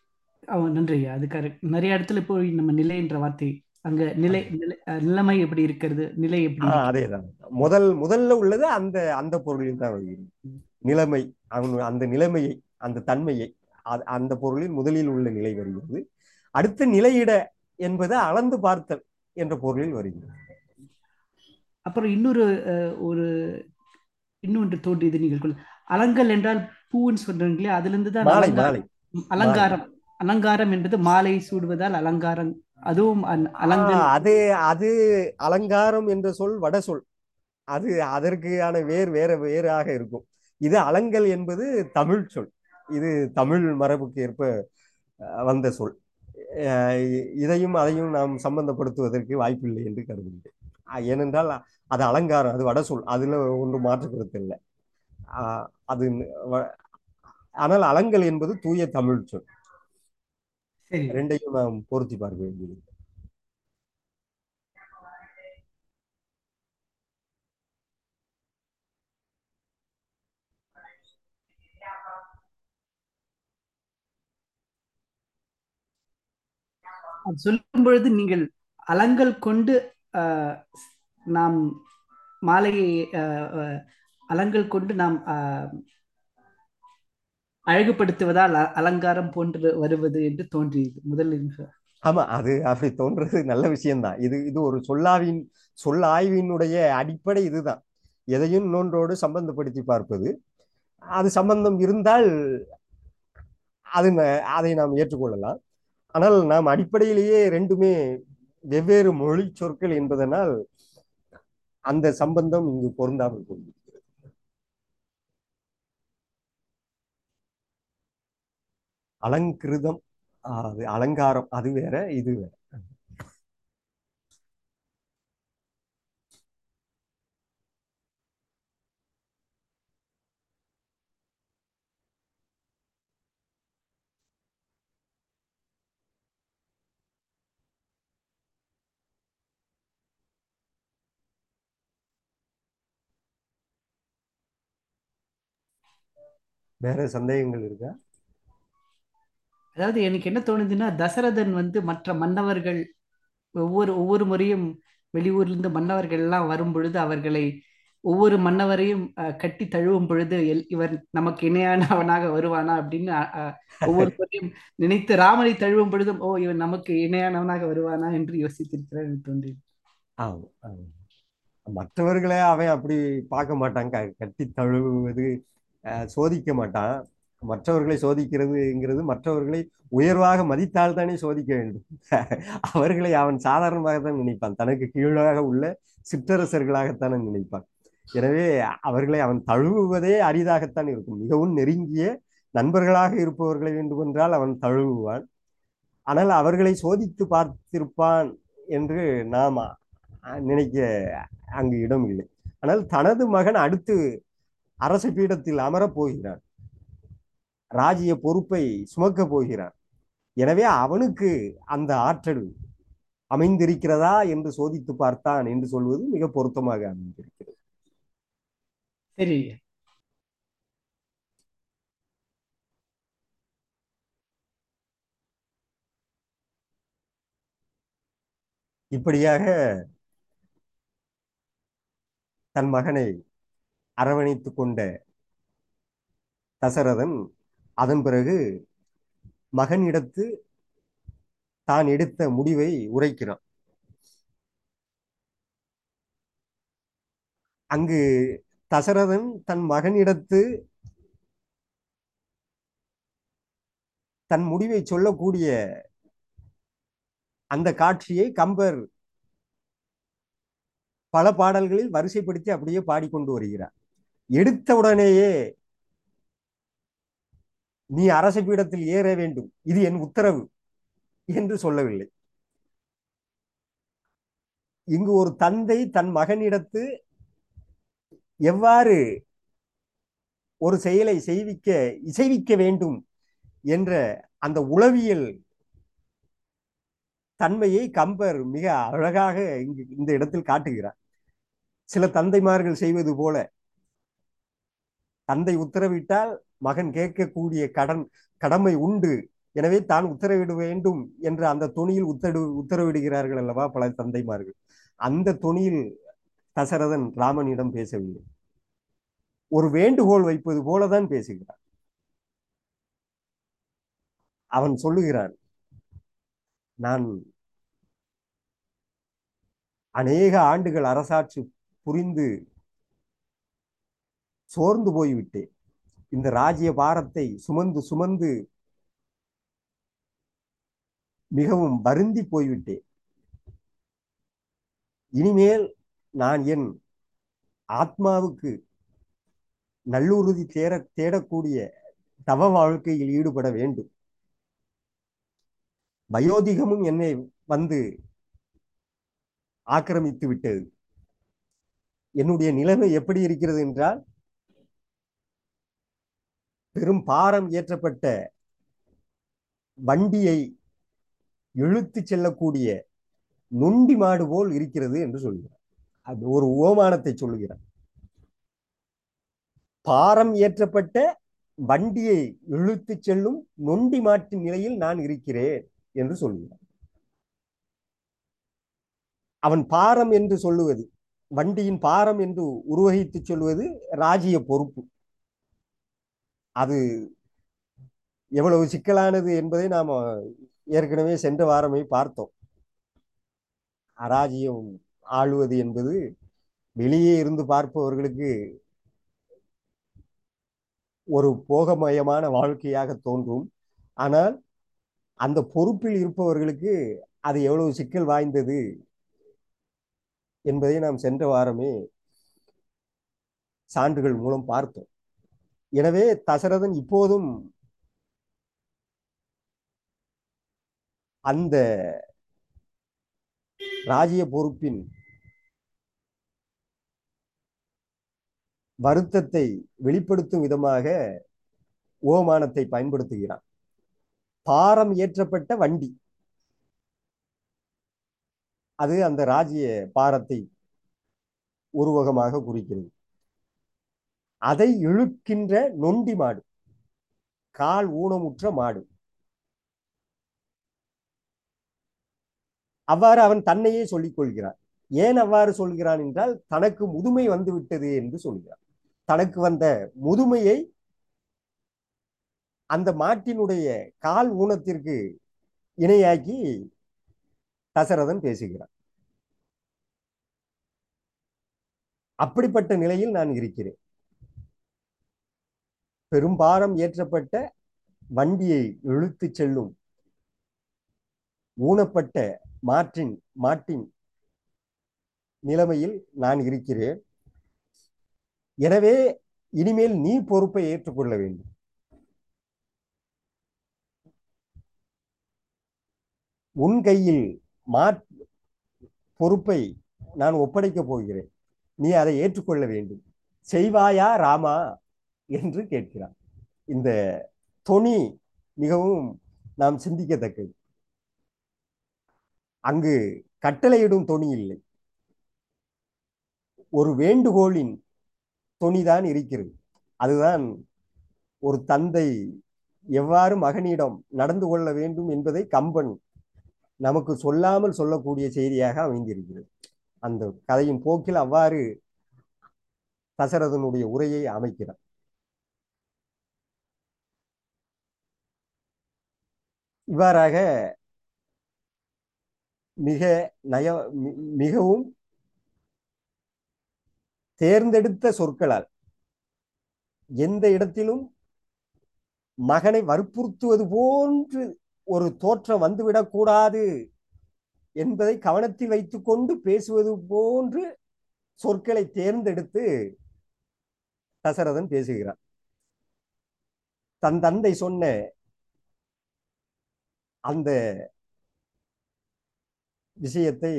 அவன் நன்றி ஐயா அது கரெக்ட் நிறைய இடத்துல போய் நம்ம நிலைன்ற வார்த்தை அங்க நிலை நிலை அஹ் நிலைமை எப்படி இருக்கிறது நிலை எப்படி ஆஹ் இருக்கிறது அதேதான் முதல் முதல்ல உள்ளது அந்த அந்த பொருளில் தான் வருகிறது நிலைமை அவன் அந்த நிலைமையை அந்த தன்மையை அ- அந்த பொருளில் முதலில் உள்ள நிலை வருகிறது அடுத்து நிலையிட என்பது அளந்து பார்த்தல் என்ற பொருளில் வருகிறது அப்புறம் இன்னொரு அஹ், ஒரு இன்னொன்று தோன்றியது நீங்கள் கொள்ள அலங்கல் என்றால் பூன்னு சொல்றீங்களே அதுல இருந்து தான் மாலை அலங்காரம் மாலை அலங்காரம் அலங்காரம் என்பது மாலை சூடுவதால் அலங்காரம் அதுவும் அந்- அலங்கல் ஆஹ் அது அது அலங்காரம் என்ற சொல் வட சொல் அது அதற்கான வேர் வேற வேறாக இருக்கும் இது அலங்கல் என்பது தமிழ் சொல் இது தமிழ் மரபுக்கு ஏற்ப அஹ், வந்த சொல் அஹ் இ- இதையும் அதையும் நாம் சம்பந்தப்படுத்துவதற்கு வாய்ப்பில்லை என்று கருதுகிறேன் அஹ் ஏனென்றால் அது அலங்காரம் அது வட சொல் அதுல ஒன்றும் மாற்று கருத்து இல்லை அஹ் அது வ- ஆனால் அலங்கல் என்பது தூய தமிழ் சொல் சரி ரெண்டையும் நாம் பொருத்தி பார்க்க வேண்டியது அது சொல்லும் பொழுது நீங்கள் அலங்கல் கொண்டு அஹ், நாம் மாலையை அஹ், அஹ், அலங்கல் கொண்டு நாம் அஹ், அழகுபடுத்துவதால் அ- அலங்காரம் போன்று வருவது என்று தோன்றியது முதலில் ஆமா அது அப்படி தோன்றது நல்ல விஷயம்தான் இது இது ஒரு சொல்லாவின் சொல்லாய்வினுடைய அடிப்படை இதுதான் எதையும் இன்னொன்றோடு சம்பந்தப்படுத்தி பார்ப்பது அது சம்பந்தம் இருந்தால் அது ந- அதை நாம் ஏற்றுக்கொள்ளலாம் ஆனால் நாம் அடிப்படையிலேயே ரெண்டுமே வெவ்வேறு மொழி சொற்கள் என்பதனால் அந்த சம்பந்தம் இங்கு பொருந்தாமல் போகுது அலங்கிருதம் ஆஹ் அது அலங்காரம் அது வேற இது வேற வேற சந்தேகங்கள் இருக்கா அதாவது எனக்கு என்ன தோணுதுன்னா தசரதன் வந்து மற்ற மன்னவர்கள் ஒவ்வொரு ஒவ்வொரு முறையும் வெளியூர்ல இருந்து மன்னவர்கள் எல்லாம் வரும் பொழுது அவர்களை ஒவ்வொரு மன்னவரையும் அஹ், கட்டி தழுவும் பொழுது எல்- இவர் நமக்கு இணையானவனாக வருவானா அப்படின்னு அஹ், அஹ், ஒவ்வொரு முறையும் நினைத்து ராமனை தழுவும் பொழுதும் ஓ இவன் நமக்கு இணையானவனாக வருவானா என்று யோசித்திருக்கிறார் என்று தோன்றியது ஆமா ஆமா. மற்றவர்களை அவன் அப்படி பார்க்க மாட்டான் க- கட்டி தழுவுவது அஹ், சோதிக்க மாட்டான் மற்றவர்களை சோதிக்கிறதுங்கிறது மற்றவர்களை உயர்வாக மதித்தால் தானே சோதிக்க வேண்டும் அவர்களை அவன் சாதாரணமாக தான் நினைப்பான் தனக்கு கீழாக உள்ள சிற்றரசர்களாகத்தானே நினைப்பான் எனவே அவர்களை அவன் தழுவுவதே அரிதாகத்தான் இருக்கும் மிகவும் நெருங்கிய நண்பர்களாக இருப்பவர்களை வேண்டுமென்றால் அவன் தழுவுவான் ஆனால் அவர்களை சோதித்து பார்த்திருப்பான் என்று நாம் அஹ், நினைக்க அங்கு இடம் இல்லை ஆனால் தனது மகன் அடுத்து அரச பீடத்தில் அமரப் போகிறான் ராஜ்ய பொறுப்பை சுமக்கப் போகிறான் எனவே அவனுக்கு அந்த ஆற்றல் அமைந்திருக்கிறதா என்று சோதித்து பார்த்தான் என்று சொல்வது மிக பொருத்தமாக அமைந்திருக்கிறது சரி இப்படியாக தன் மகனை அரவணைத்துக் கொண்ட தசரதன் அதன் பிறகு மகனிடத்து தான் எடுத்த முடிவை உரைக்கிறான் அங்கு தசரதன் தன் மகனிடத்து தன் முடிவை சொல்லக்கூடிய அந்த காட்சியை கம்பர் பல பாடல்களில் வரிசைப்படுத்தி அப்படியே பாடிக்கொண்டு வருகிறார் எடுத்த உடனேயே நீ அரச பீடத்தில் ஏற வேண்டும் இது என் உத்தரவு என்று சொல்லவில்லை இங்கு ஒரு தந்தை தன் மகனிடத்து எவ்வாறு ஒரு செயலை செய்விக்க இசைவிக்க வேண்டும் என்ற அந்த உளவியல் தன்மையை கம்பர் மிக அழகாக இங்கு இந்த இடத்தில் காட்டுகிறார் சில தந்தைமார்கள் செய்வது போல தந்தை உத்தரவிட்டால் மகன் கேட்கக்கூடிய கடன் கடமை உண்டு எனவே தான் உத்தரவிட வேண்டும் என்ற அந்த தொனியில் உத்தரவு உத்தரவிடுகிறார்கள் அல்லவா பல தந்தைமார்கள் அந்த தொனியில் தசரதன் ராமனிடம் பேசவில்லை ஒரு வேண்டுகோள் வைப்பது போலதான் பேசுகிறான் அவன் சொல்லுகிறான் நான் அநேக ஆண்டுகள் அரசாட்சி புரிந்து சோர்ந்து போய்விட்டேன் இந்த ராஜ்ய பாரத்தை சுமந்து சுமந்து மிகவும் வருந்தி போய்விட்டேன் இனிமேல் நான் என் ஆத்மாவுக்கு நல்லுறுதி தேட தேடக்கூடிய தவ வாழ்க்கையில் ஈடுபட வேண்டும் வயோதிகமும் என்னை வந்து ஆக்கிரமித்து விட்டது என்னுடைய நிலைமை எப்படி இருக்கிறது என்றால் பெரும் பாரம் ஏற்றப்பட்ட வண்டியை இழுத்து செல்லக்கூடிய நொண்டி மாடு போல் இருக்கிறது என்று சொல்கிறார் அது ஒரு உவமானத்தை சொல்லுகிறார் பாரம் ஏற்றப்பட்ட வண்டியை இழுத்து செல்லும் நொண்டி மாட்டின் நிலையில் நான் இருக்கிறேன் என்று சொல்கிறார் அவன் பாரம் என்று சொல்லுவது வண்டியின் பாரம் என்று உருவகித்து சொல்வது ராஜ்ய பொறுப்பு அது எவ்வளவு சிக்கலானது என்பதை நாம் ஏற்கனவே சென்ற வாரமே பார்த்தோம் அராஜ்யம் ஆளுவது என்பது வெளியே இருந்து பார்ப்பவர்களுக்கு ஒரு போகமயமான வாழ்க்கையாக தோன்றும் ஆனால் அந்த பொறுப்பில் இருப்பவர்களுக்கு அது எவ்வளவு சிக்கல் வாய்ந்தது என்பதை நாம் சென்ற வாரமே சான்றுகள் மூலம் பார்த்தோம் எனவே தசரதன் இப்போதும் அந்த ராஜ்ய பொறுப்பின் வருத்தத்தை வெளிப்படுத்தும் விதமாக ஓமானத்தை பயன்படுத்துகிறான் பாரம் ஏற்றப்பட்ட வண்டி அது அந்த ராஜ்ய பாரத்தை உருவகமாக குறிக்கிறது அதை இழுக்கின்ற நொண்டி மாடு கால் ஊனமுற்ற மாடு அவ்வாறு அவன் தன்னையே சொல்லிக் கொள்கிறான் ஏன் அவ்வாறு சொல்கிறான் என்றால் தனக்கு முதுமை வந்து விட்டது என்று சொல்கிறான் தனக்கு வந்த முதுமையை அந்த மாட்டினுடைய கால் ஊனத்திற்கு இணையாக்கி தசரதன் பேசுகிறான் அப்படிப்பட்ட நிலையில் நான் இருக்கிறேன் பெரும்பாரம் ஏற்றப்பட்ட வண்டியை இழுத்து செல்லும் ஊனப்பட்ட மாற்றின் மாட்டின் நிலைமையில் நான் இருக்கிறேன் எனவே இனிமேல் நீ பொறுப்பை ஏற்றுக்கொள்ள வேண்டும் உன் கையில் மா பொறுப்பை நான் ஒப்படைக்கப் போகிறேன் நீ அதை ஏற்றுக்கொள்ள வேண்டும் செய்வாயா ராமா என்று கேட்கிறான் இந்த தொனி மிகவும் நாம் சிந்திக்கத்தக்கது அங்கு கட்டளையிடும் தொனி இல்லை ஒரு வேண்டுகோளின் தொனிதான் இருக்கிறது அதுதான் ஒரு தந்தை எவ்வாறு மகனிடம் நடந்து கொள்ள வேண்டும் என்பதை கம்பன் நமக்கு சொல்லாமல் சொல்லக்கூடிய செய்தியாக அமைந்திருக்கிறது அந்த கதையின் போக்கில் அவ்வாறு தசரதனுடைய உரையை அமைக்கிறார் இவ்வாறாக மிக நய மி- மிகவும் தேர்ந்தெடுத்த சொற்களால் எந்த இடத்திலும் மகனை வற்புறுத்துவது போன்று ஒரு தோற்றம் வந்துவிடக்கூடாது என்பதை கவனத்தில் வைத்துக்கொண்டு பேசுவது போன்று சொற்களை தேர்ந்தெடுத்து தசரதன் பேசுகிறான் தன் தந்தை சொன்ன அந்த விஷயத்தை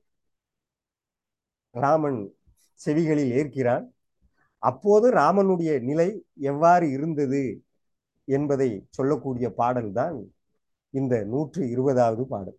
ராமன் செவிகளில் ஏற்கிறான் அப்போது ராமனுடைய நிலை எவ்வாறு இருந்தது என்பதை சொல்லக்கூடிய பாடல்தான் இந்த நூற்று இருபதாவது பாடல்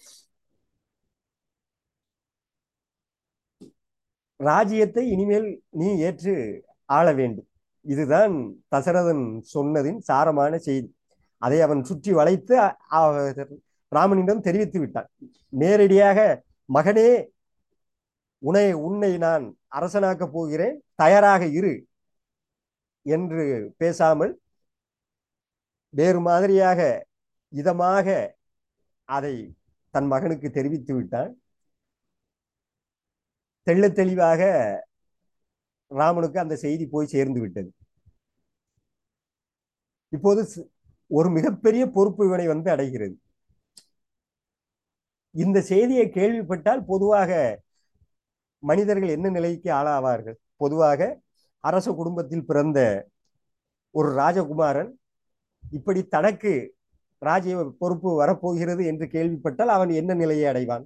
ராஜ்யத்தை இனிமேல் நீ ஏற்று ஆள வேண்டும் இதுதான் தசரதன் சொன்னதின் சாரமான செய்தி அதை அவன் சுற்றி வளைத்து அ- அ- ராமனிடம் தெரிவித்து விட்டான் நேரடியாக மகனே உன்னை உன்னை நான் அரசனாக்கப் போகிறேன் தயாராக இரு என்று பேசாமல் வேறு மாதிரியாக இதமாக அதை தன் மகனுக்கு தெரிவித்து விட்டான் தெள்ளத் தெளிவாக ராமனுக்கு அந்த செய்தி போய் சேர்ந்து விட்டது இப்போது ஸ்- ஒரு மிகப்பெரிய பொறுப்பு இவனை வந்து அடைகிறது இந்த செய்தியை கேள்விப்பட்டால் பொதுவாக மனிதர்கள் என்ன நிலைக்கு ஆளாவார்கள் பொதுவாக அரச குடும்பத்தில் பிறந்த ஒரு ராஜகுமாரன் இப்படி தனக்கு ராஜ்ய பொறுப்பு வரப்போகிறது என்று கேள்விப்பட்டால் அவன் என்ன நிலையை அடைவான்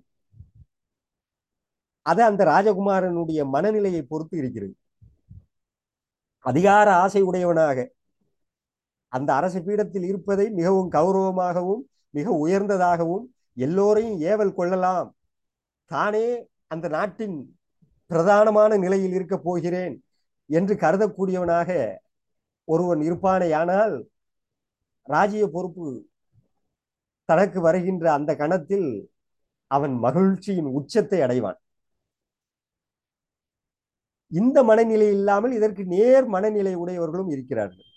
அது அந்த ராஜகுமாரனுடைய மனநிலையை பொறுத்து இருக்கிறது அதிகார ஆசை உடையவனாக அந்த அரச பீடத்தில் இருப்பதை மிகவும் கௌரவமாகவும் மிக உயர்ந்ததாகவும் எல்லோரையும் ஏவல் கொள்ளலாம் தானே அந்த நாட்டின் பிரதானமான நிலையில் இருக்கப் போகிறேன் என்று கருதக்கூடியவனாக ஒருவன் இருப்பானேயானால் ராஜ்ய பொறுப்பு தனக்கு வருகின்ற அந்த கணத்தில் அவன் மகிழ்ச்சியின் உச்சத்தை அடைவான் இந்த மனநிலை இல்லாமல் இதற்கு நேர் மனநிலை உடையவர்களும் இருக்கிறார்கள்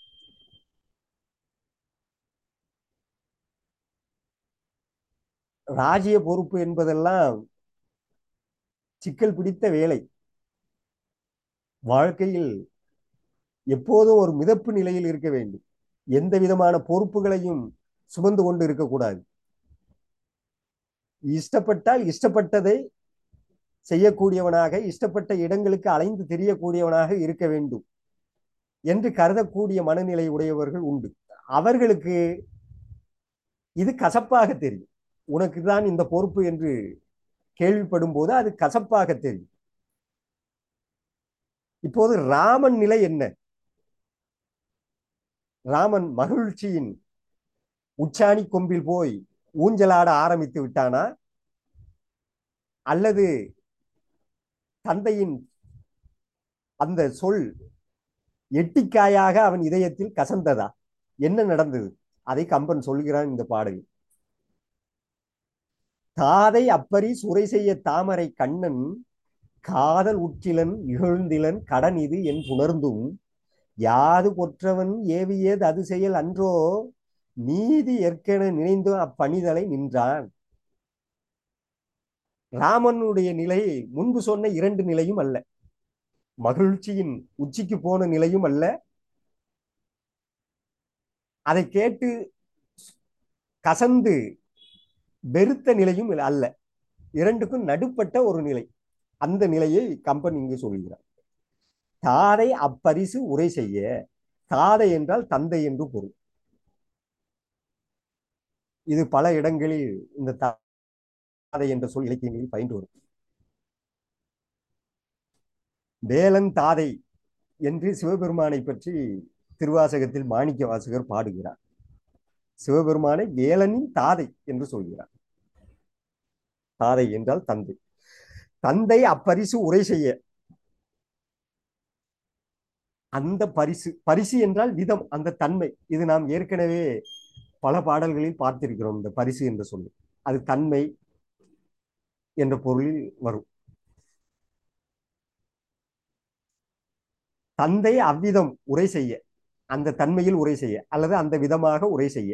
ராஜ்ய பொறுப்பு என்பதெல்லாம் சிக்கல் பிடித்த வேலை வாழ்க்கையில் எப்போதும் ஒரு மிதப்பு நிலையில் இருக்க வேண்டும் எந்த விதமான பொறுப்புகளையும் சுமந்து கொண்டு இருக்கக்கூடாது இஷ்டப்பட்டால் இஷ்டப்பட்டதை செய்யக்கூடியவனாக இஷ்டப்பட்ட இடங்களுக்கு அலைந்து தெரியக்கூடியவனாக இருக்க வேண்டும் என்று கருதக்கூடிய மனநிலை உடையவர்கள் உண்டு அவர்களுக்கு இது கசப்பாக தெரியும் உனக்கு தான் இந்த பொறுப்பு என்று கேள்விப்படும் போது அது கசப்பாக தெரியும் இப்போது ராமன் நிலை என்ன ராமன் மகிழ்ச்சியின் உச்சாணி கொம்பில் போய் ஊஞ்சலாட ஆரம்பித்து விட்டானா அல்லது தந்தையின் அந்த சொல் எட்டிக்காயாக அவன் இதயத்தில் கசந்ததா என்ன நடந்தது அதை கம்பன் சொல்கிறான் இந்த பாடலில் தாதை அப்பரி சுரை செய்ய தாமரை கண்ணன் காதல் உற்றிலன் இகழ்ந்திலன் கடன் இது என் புணர்ந்தும் யாது கொற்றவன் ஏவியது அது செயல் அன்றோ நீதி ஏற்கென நினைந்து அப்பணிதலை நின்றான் ராமனுடைய நிலை முன்பு சொன்ன இரண்டு நிலையும் அல்ல மகிழ்ச்சியின் உச்சிக்கு போன நிலையும் அல்ல அதை கேட்டு கசந்து வெறுத்த நிலையும் அல்ல இரண்டுக்கும் நடுப்பட்ட ஒரு நிலை அந்த நிலையை கம்பன் இங்கு சொல்கிறார் தாதை அப்பரிசு உரை செய்ய தாதை என்றால் தந்தை என்று பொருள் இது பல இடங்களில் இந்த தாதை என்ற சொல் இலக்கியங்களில் பயின்று வரும் வேலன் தாதை என்று சிவபெருமானை பற்றி திருவாசகத்தில் மாணிக்க வாசகர் பாடுகிறார் சிவபெருமானை வேலனின் தாதை என்று சொல்கிறார் தாதை என்றால் தந்தை தந்தை அப்பரிசு உரை செய்ய அந்த பரிசு பரிசு என்றால் விதம் அந்த தன்மை இது நாம் ஏற்கனவே பல பாடல்களில் பார்த்திருக்கிறோம் இந்த பரிசு என்று சொல்லி அது தன்மை என்ற பொருளில் வரும் தந்தை அவ்விதம் உரை செய்ய அந்த தன்மையில் உரை செய்ய அல்லது அந்த விதமாக உரை செய்ய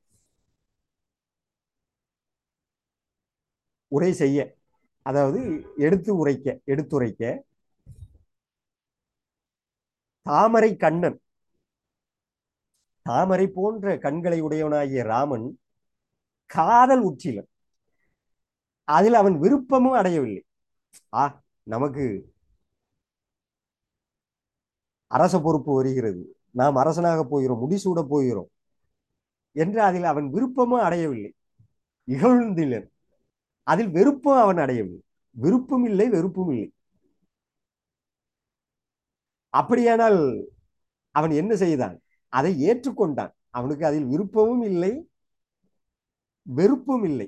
உரை செய்ய அதாவது எடுத்து உரைக்க எடுத்துரைக்க தாமரை கண்ணன் தாமரை போன்ற கண்களை உடையவனாகிய ராமன் காதல் உச்சிலன் அதில் அவன் விருப்பமும் அடையவில்லை ஆ நமக்கு அரச பொறுப்பு வருகிறது நாம் அரசனாக போகிறோம் முடிசூட போகிறோம் என்று அதில் அவன் விருப்பமும் அடையவில்லை இகழ்ந்திலன் அதில் வெறுப்பும் அவன் அடையவில்லை விருப்பம் இல்லை வெறுப்பும் இல்லை அப்படியானால் அவன் என்ன செய்தான் அதை ஏற்றுக்கொண்டான் அவனுக்கு அதில் விருப்பமும் இல்லை வெறுப்பும் இல்லை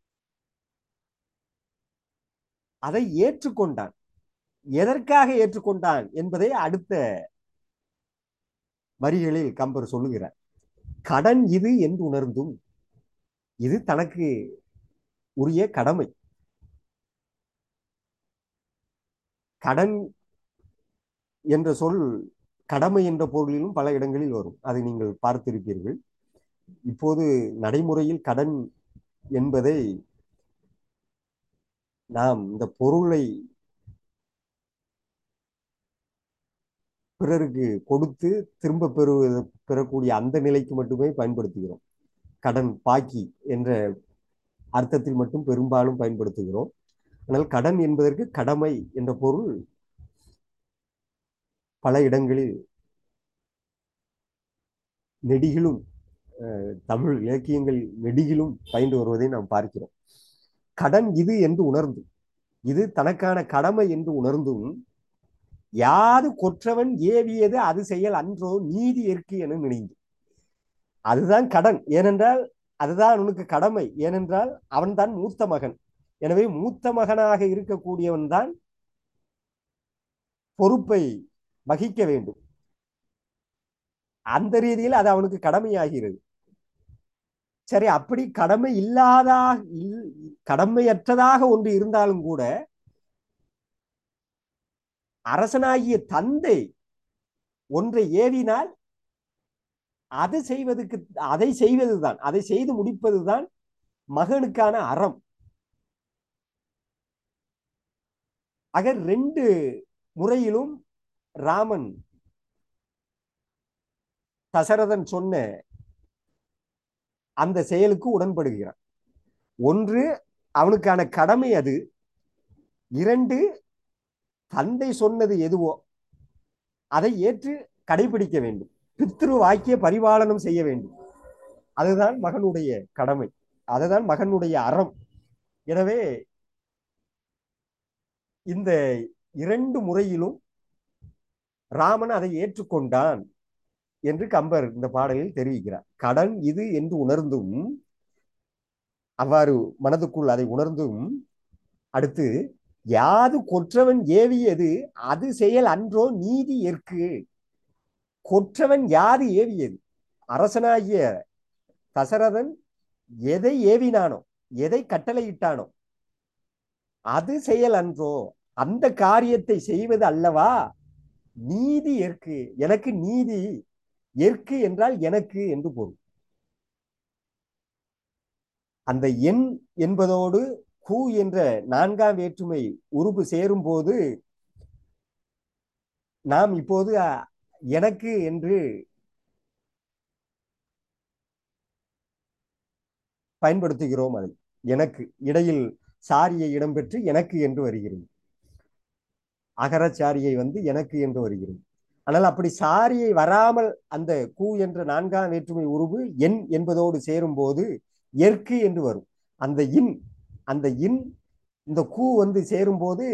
அதை ஏற்றுக்கொண்டான் எதற்காக ஏற்றுக்கொண்டான் என்பதை அடுத்த வரிகளில் கம்பர் சொல்லுகிறார் கடன் இது என்று உணர்ந்தும் இது தனக்கு உரிய கடமை கடன் என்ற சொல் கடமை என்ற பொருளிலும் பல இடங்களில் வரும் அதை நீங்கள் பார்த்திருப்பீர்கள் இப்போது நடைமுறையில் கடன் என்பதை நாம் இந்த பொருளை பிறருக்கு கொடுத்து திரும்ப பெறுவது பெறக்கூடிய அந்த நிலைக்கு மட்டுமே பயன்படுத்துகிறோம் கடன் பாக்கி என்ற அர்த்தத்தில் மட்டும் பெரும்பாலும் பயன்படுத்துகிறோம் ஆனால் கடன் என்பதற்கு கடமை என்ற பொருள் பல இடங்களில் நெடிகிலும் அஹ், தமிழ் இலக்கியங்களில் நெடிகிலும் பயின்று வருவதை நாம் பார்க்கிறோம் கடன் இது என்று உணர்ந்து இது தனக்கான கடமை என்று உணர்ந்தும் யாது கொற்றவன் ஏவியது அது செயல் அன்றோ நீதி ஏற்கு என நினைந்து அதுதான் கடன் ஏனென்றால் அதுதான் அவனுக்கு கடமை ஏனென்றால் அவன்தான் மூத்த மகன் எனவே மூத்த மகனாக இருக்கக்கூடியவன் தான் பொறுப்பை வகிக்க வேண்டும் அந்த ரீதியில் அது அவனுக்கு கடமையாகிறது சரி அப்படி கடமை இல்லாதா இல்- கடமையற்றதாக ஒன்று இருந்தாலும் கூட அரசனாகிய தந்தை ஒன்றை ஏவினால் அது செய்வதற்கு அதை செய்வதுதான் அதை செய்து முடிப்பதுதான் மகனுக்கான அறம் ஆக ரெண்டு முறையிலும் ராமன் தசரதன் சொன்ன அந்த செயலுக்கு உடன்படுகிறான் ஒன்று அவனுக்கான கடமை அது இரண்டு தந்தை சொன்னது எதுவோ அதை ஏற்று கடைபிடிக்க வேண்டும் பித்ரு வாக்கிய பரிபாலனம் செய்ய வேண்டும் அதுதான் மகனுடைய கடமை அதுதான் மகனுடைய அறம் எனவே இந்த இரண்டு முறையிலும் ராமன் அதை ஏற்றுக்கொண்டான் என்று கம்பர் இந்த பாடலில் தெரிவிக்கிறார் கடன் இது என்று உணர்ந்தும் அவ்வாறு மனதுக்குள் அதை உணர்ந்தும் அடுத்து யாது கொற்றவன் ஏவியது அது செயல் அன்றோ நீதி ஏற்கு கொற்றவன் யாது ஏவியது அரசனாகிய தசரதன் எதை ஏவினானோ எதை கட்டளையிட்டானோ அது செயல் அன்றோ அந்த காரியத்தை செய்வது அல்லவா நீதி ஏற்கு எனக்கு நீதி ஏற்கு என்றால் எனக்கு என்று பொருள் அந்த எண் என்பதோடு கு என்ற நான்காம் வேற்றுமை உருபு சேரும் போது நாம் இப்போது அ, எனக்கு என்று பயன்படுத்துகிறோம் அதை எனக்கு இடையில் சாரியை இடம்பெற்று எனக்கு என்று வருகிறது அகரச்சாரியை வந்து எனக்கு என்று வருகிறது ஆனால் அப்படி சாரியை வராமல் அந்த கு என்ற நான்காம் வேற்றுமை உருவு எண் என்பதோடு சேரும்போது எற்கு என்று வரும் அந்த இன் அந்த இன் இந்த கூ வந்து சேரும்போது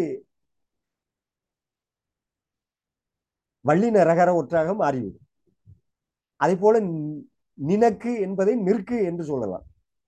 வள்ளின ரகர ஒற்றாக மாறிவிடும் அதே போல நி- நினக்கு என்பதை நிற்கு என்று சொல்லலாம்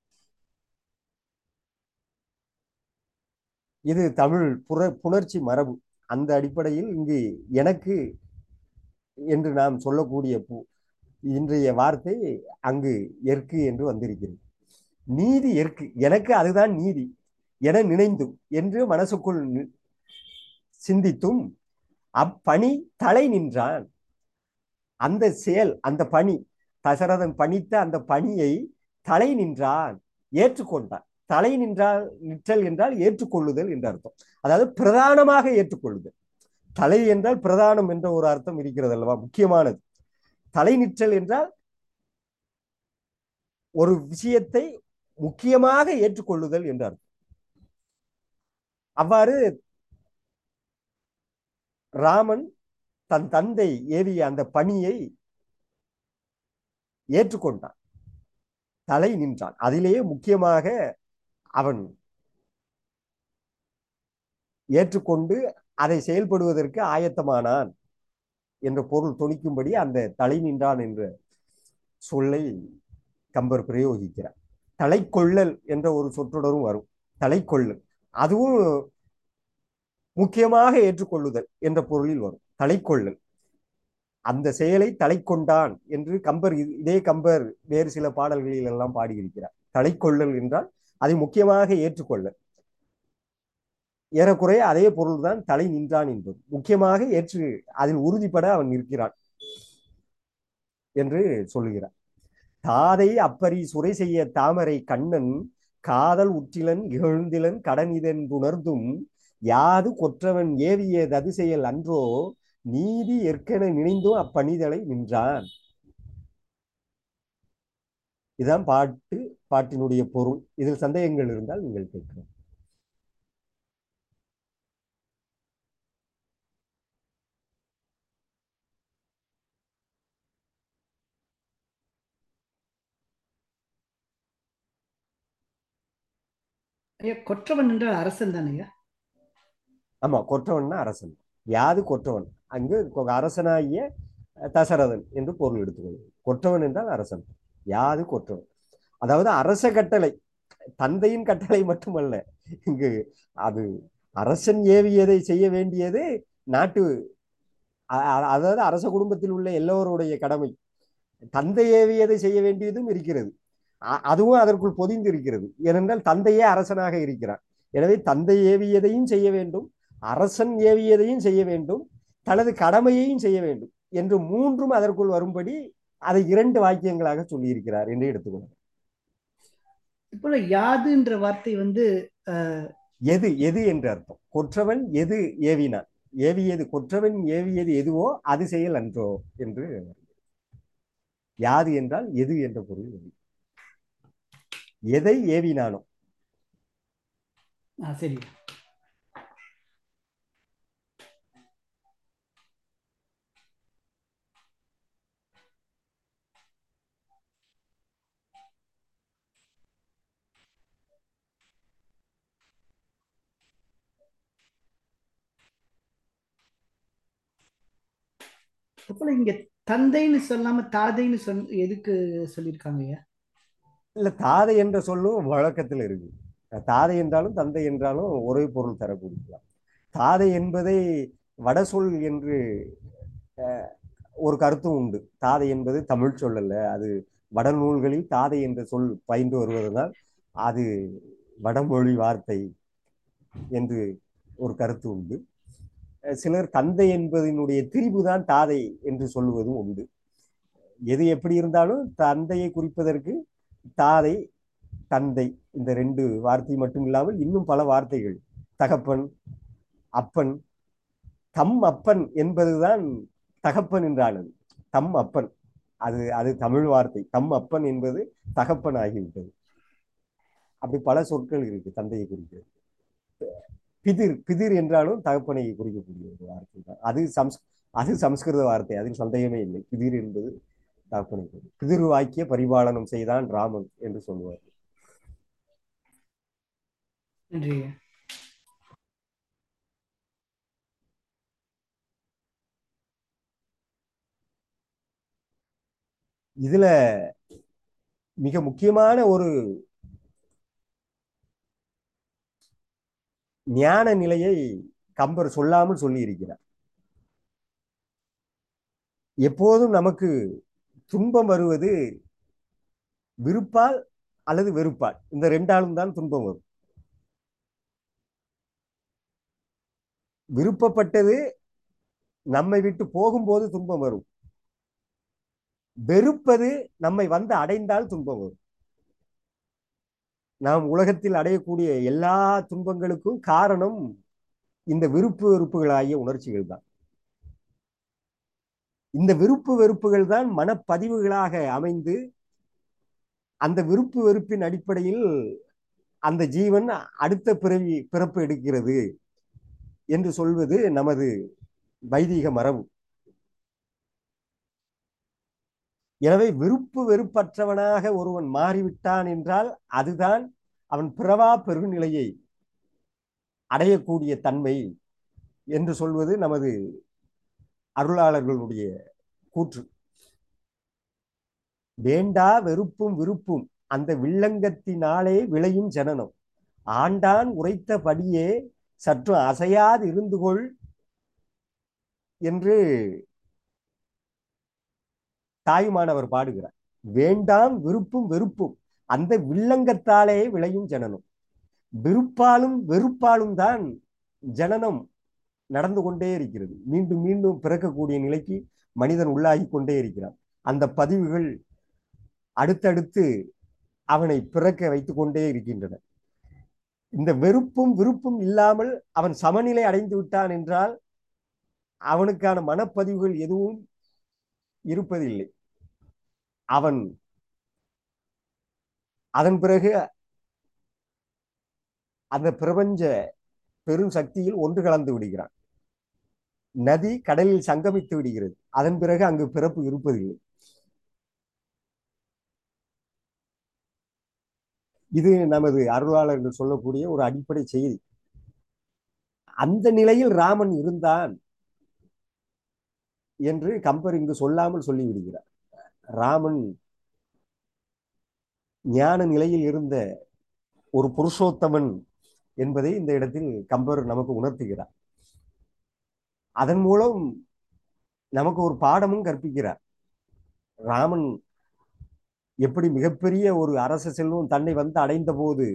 இது தமிழ் புற புணர்ச்சி மரபு அந்த அடிப்படையில் இங்கு எனக்கு என்று நாம் சொல்லக்கூடிய பு- இன்றைய வார்த்தை அங்கு எற்கு என்று வந்திருக்கிறது நீதி எற்கு எனக்கு அதுதான் நீதி என நினைந்தும் என்று மனசுக்குள் நி- சிந்தித்தும் அப்பணி தலை நின்றான் அந்த செயல் அந்த பணி தசரதன் பணித்த அந்த பணியை தலை நின்றான் ஏற்றுக்கொண்டான் தலை நின்றால் நிற்றல் என்றால் ஏற்றுக்கொள்ளுதல் என்ற அர்த்தம் அதாவது பிரதானமாக ஏற்றுக்கொள்ளுதல் தலை என்றால் பிரதானம் என்ற ஒரு அர்த்தம் இருக்கிறது அல்லவா முக்கியமானது தலை நிற்றல் என்றால் ஒரு விஷயத்தை முக்கியமாக ஏற்றுக்கொள்ளுதல் என்று அர்த்தம் அவ்வாறு ராமன் தன் தந்தை ஏவிய அந்த பணியை ஏற்றுக்கொண்டான் தலை நின்றான் அதிலேயே முக்கியமாக அவன் ஏற்றுக்கொண்டு அதை செயல்படுவதற்கு ஆயத்தமானான் என்ற பொருள் தொனிக்கும்படி அந்த தலை நின்றான் என்ற சொல்லை கம்பர் பிரயோகிக்கிறார் தலைக்கொள்ளல் என்ற ஒரு சொற்றொடரும் வரும் தலைக்கொள்ளல் அதுவும் முக்கியமாக ஏற்றுக்கொள்ளுதல் என்ற பொருளில் வரும் தலைக்கொள்ளல் அந்த செயலை தலை கொண்டான் என்று கம்பர் இது- இதே கம்பர் வேறு சில பாடல்களில் எல்லாம் பாடியிருக்கிறார் தலை கொள்ளல் என்றால் அதை முக்கியமாக ஏற்றுக்கொள்ள ஏறக்குறைய அதே பொருள்தான் தலை நின்றான் என்பது முக்கியமாக ஏற்று அதில் உறுதிப்பட அவன் நிற்கிறான் என்று சொல்லுகிறார் தாதை அப்பரி சுரை செய்ய தாமரை கண்ணன் காதல் உற்றிலன் இகழ்ந்திலன் கடனிதன் உணர்ந்தும் யாது கொற்றவன் ஏவிய தது செயல் அன்றோ நீதி ஏற்கென நினைந்தும் அப்பணிதலை நின்றான் இதுதான் பாட்டு பாட்டினுடைய பொருள் இதில் சந்தேகங்கள் இருந்தால் நீங்கள் கேட்கலாம் ஐயா கொற்றவன் என்றால் அரசன் தானே ஐயா ஆமா கொற்றவன்னா அரசன் யாது கொற்றவன் அங்கு கொ- அரசனாகிய தசரதன் என்று பொருள் எடுத்துக்கொள்வது கொற்றவன் என்றால் அரசன் யாது கொற்றவன் அதாவது அரச கட்டளை தந்தையின் கட்டளை மட்டுமல்ல இங்கு அது அரசன் ஏவியதை செய்ய வேண்டியது நாட்டு அ- அ- அதாவது அரச குடும்பத்தில் உள்ள எல்லோருடைய கடமை தந்தை ஏவியதை செய்ய வேண்டியதும் இருக்கிறது அ- அதுவும் அதற்குள் பொதிந்து இருக்கிறது ஏனென்றால் தந்தையே அரசனாக இருக்கிறார் எனவே தந்தை ஏவியதையும் செய்ய வேண்டும் அரசன் ஏவியதையும் செய்ய வேண்டும் தனது கடமையையும் செய்ய வேண்டும் என்று மூன்றும் அதற்குள் வரும்படி அதை இரண்டு வாக்கியங்களாக சொல்லியிருக்கிறார் என்று எடுத்துக்கொள்ளலாம் இப்போ யாதுன்ற வார்த்தை வந்து அஹ், எது எது என்று அர்த்தம் கொற்றவன் எது ஏவினான் ஏவியது கொற்றவன் ஏவியது எதுவோ அது செயல் அன்றோ என்று யாது என்றால் எது என்ற பொருள் வரும். எதை ஏவினானோ ஆ சரி அப்போ இங்க தந்தைன்னு சொல்லாம தாதைன்னு சொல் எதுக்கு சொல்லியிருக்காங்க ஐயா இல்ல தாதை என்ற சொல்லும் வழக்கத்தில் இருக்கு தாதை என்றாலும் தந்தை என்றாலும் ஒரே பொருள் தரக்கூடியலாம் தாதை என்பதை வடசொல் என்று அஹ், ஒரு கருத்தும் உண்டு தாதை என்பது தமிழ் சொல் அல்ல அது வடநூல்களில் தாதை என்ற சொல் பயின்று வருவதனால் அது வடமொழி வார்த்தை என்று ஒரு கருத்து உண்டு அஹ், சிலர் தந்தை என்பதனுடைய திரிபுதான் தாதை என்று சொல்லுவதும் உண்டு எது எப்படி இருந்தாலும் தந்தையை குறிப்பதற்கு தாதை தந்தை இந்த ரெண்டு வார்த்தை மட்டும் இல்லாமல் இன்னும் பல வார்த்தைகள் தகப்பன் அப்பன் தம் அப்பன் என்பதுதான் தகப்பன் என்றானது தம் அப்பன் அது அது தமிழ் வார்த்தை தம் அப்பன் என்பது தகப்பன் ஆகிவிட்டது அப்படி பல சொற்கள் இருக்கு தந்தையை குறிக்கிறது பிதிர் பிதிர் என்றாலும் தகப்பனை குறிக்கக்கூடிய ஒரு வார்த்தை தான் அது சம்ஸ் அது சம்ஸ்கிருத வார்த்தை அதில் சந்தேகமே இல்லை பிதிர் என்பது தகப்பனை குறிக்கும். பிதிர் வாக்கிய பரிபாலனம் செய்தான் ராமன் என்று சொல்லுவார் நன்றி ஐயா இதுல மிக முக்கியமான ஒரு ஞான நிலையை கம்பர் சொல்லாமல் சொல்லி இருக்கிறார் எப்போதும் நமக்கு துன்பம் வருவது விருப்பால் அல்லது வெறுப்பால் இந்த ரெண்டாலும் தான் துன்பம் வரும் விருப்பப்பட்டது நம்மை விட்டு போகும்போது துன்பம் வரும் வெறுப்பது நம்மை வந்து அடைந்தால் துன்பம் வரும் நாம் உலகத்தில் அடையக்கூடிய எல்லா துன்பங்களுக்கும் காரணம் இந்த விருப்பு வெறுப்புகளாகிய உணர்ச்சிகள் தான் இந்த விருப்பு வெறுப்புகள் தான் மனப்பதிவுகளாக அமைந்து அந்த விருப்பு வெறுப்பின் அடிப்படையில் அந்த ஜீவன் அடுத்த பிறவி பிறப்பு எடுக்கிறது என்று சொல்வது நமது வைதிக மரபு எனவே விருப்பு வெறுப்பற்றவனாக ஒருவன் மாறிவிட்டான் என்றால் அதுதான் அவன் பிறவா பெருநிலையை அடையக்கூடிய தன்மை என்று சொல்வது நமது அருளாளர்களுடைய கூற்று வேண்டா வெறுப்பும் விருப்பும் அந்த வில்லங்கத்தினாலே விளையும் ஜனனம் ஆண்டான் உரைத்தபடியே சற்று அசையாது இருந்து கொள் என்று தாயுமான அவர் பாடுகிறார் வேண்டாம் விருப்பும் வெறுப்பும் அந்த வில்லங்கத்தாலே விளையும் ஜனனம் விருப்பாலும் வெறுப்பாலும் தான் ஜனனம் நடந்து கொண்டே இருக்கிறது மீண்டும் மீண்டும் பிறக்கக்கூடிய நிலைக்கு மனிதன் உள்ளாகி கொண்டே இருக்கிறான் அந்த பதிவுகள் அடுத்தடுத்து அவனை பிறக்க வைத்துக் கொண்டே இருக்கின்றன இந்த வெறுப்பும் விருப்பும் இல்லாமல் அவன் சமநிலை அடைந்து விட்டான் என்றால் அவனுக்கான மனப்பதிவுகள் எதுவும் இருப்பதில்லை அவன் அதன் பிறகு அந்த பிரபஞ்ச பெரும் சக்தியில் ஒன்று கலந்து விடுகிறான் நதி கடலில் சங்கமித்து விடுகிறது அதன் பிறகு அங்கு பிறப்பு இருப்பதில்லை இது நமது அருளாளர் என்று சொல்லக்கூடிய ஒரு அடிப்படை செய்தி அந்த நிலையில் ராமன் இருந்தான் என்று கம்பர் இங்கு சொல்லாமல் சொல்லிவிடுகிறார் ராமன் ஞான நிலையில் இருந்த ஒரு புருஷோத்தமன் என்பதை இந்த இடத்தில் கம்பர் நமக்கு உணர்த்துகிறார் அதன் மூலம் நமக்கு ஒரு பாடமும் கற்பிக்கிறார் ராமன் எப்படி மிகப்பெரிய ஒரு அரச செல்வம் தன்னை வந்து அடைந்த போது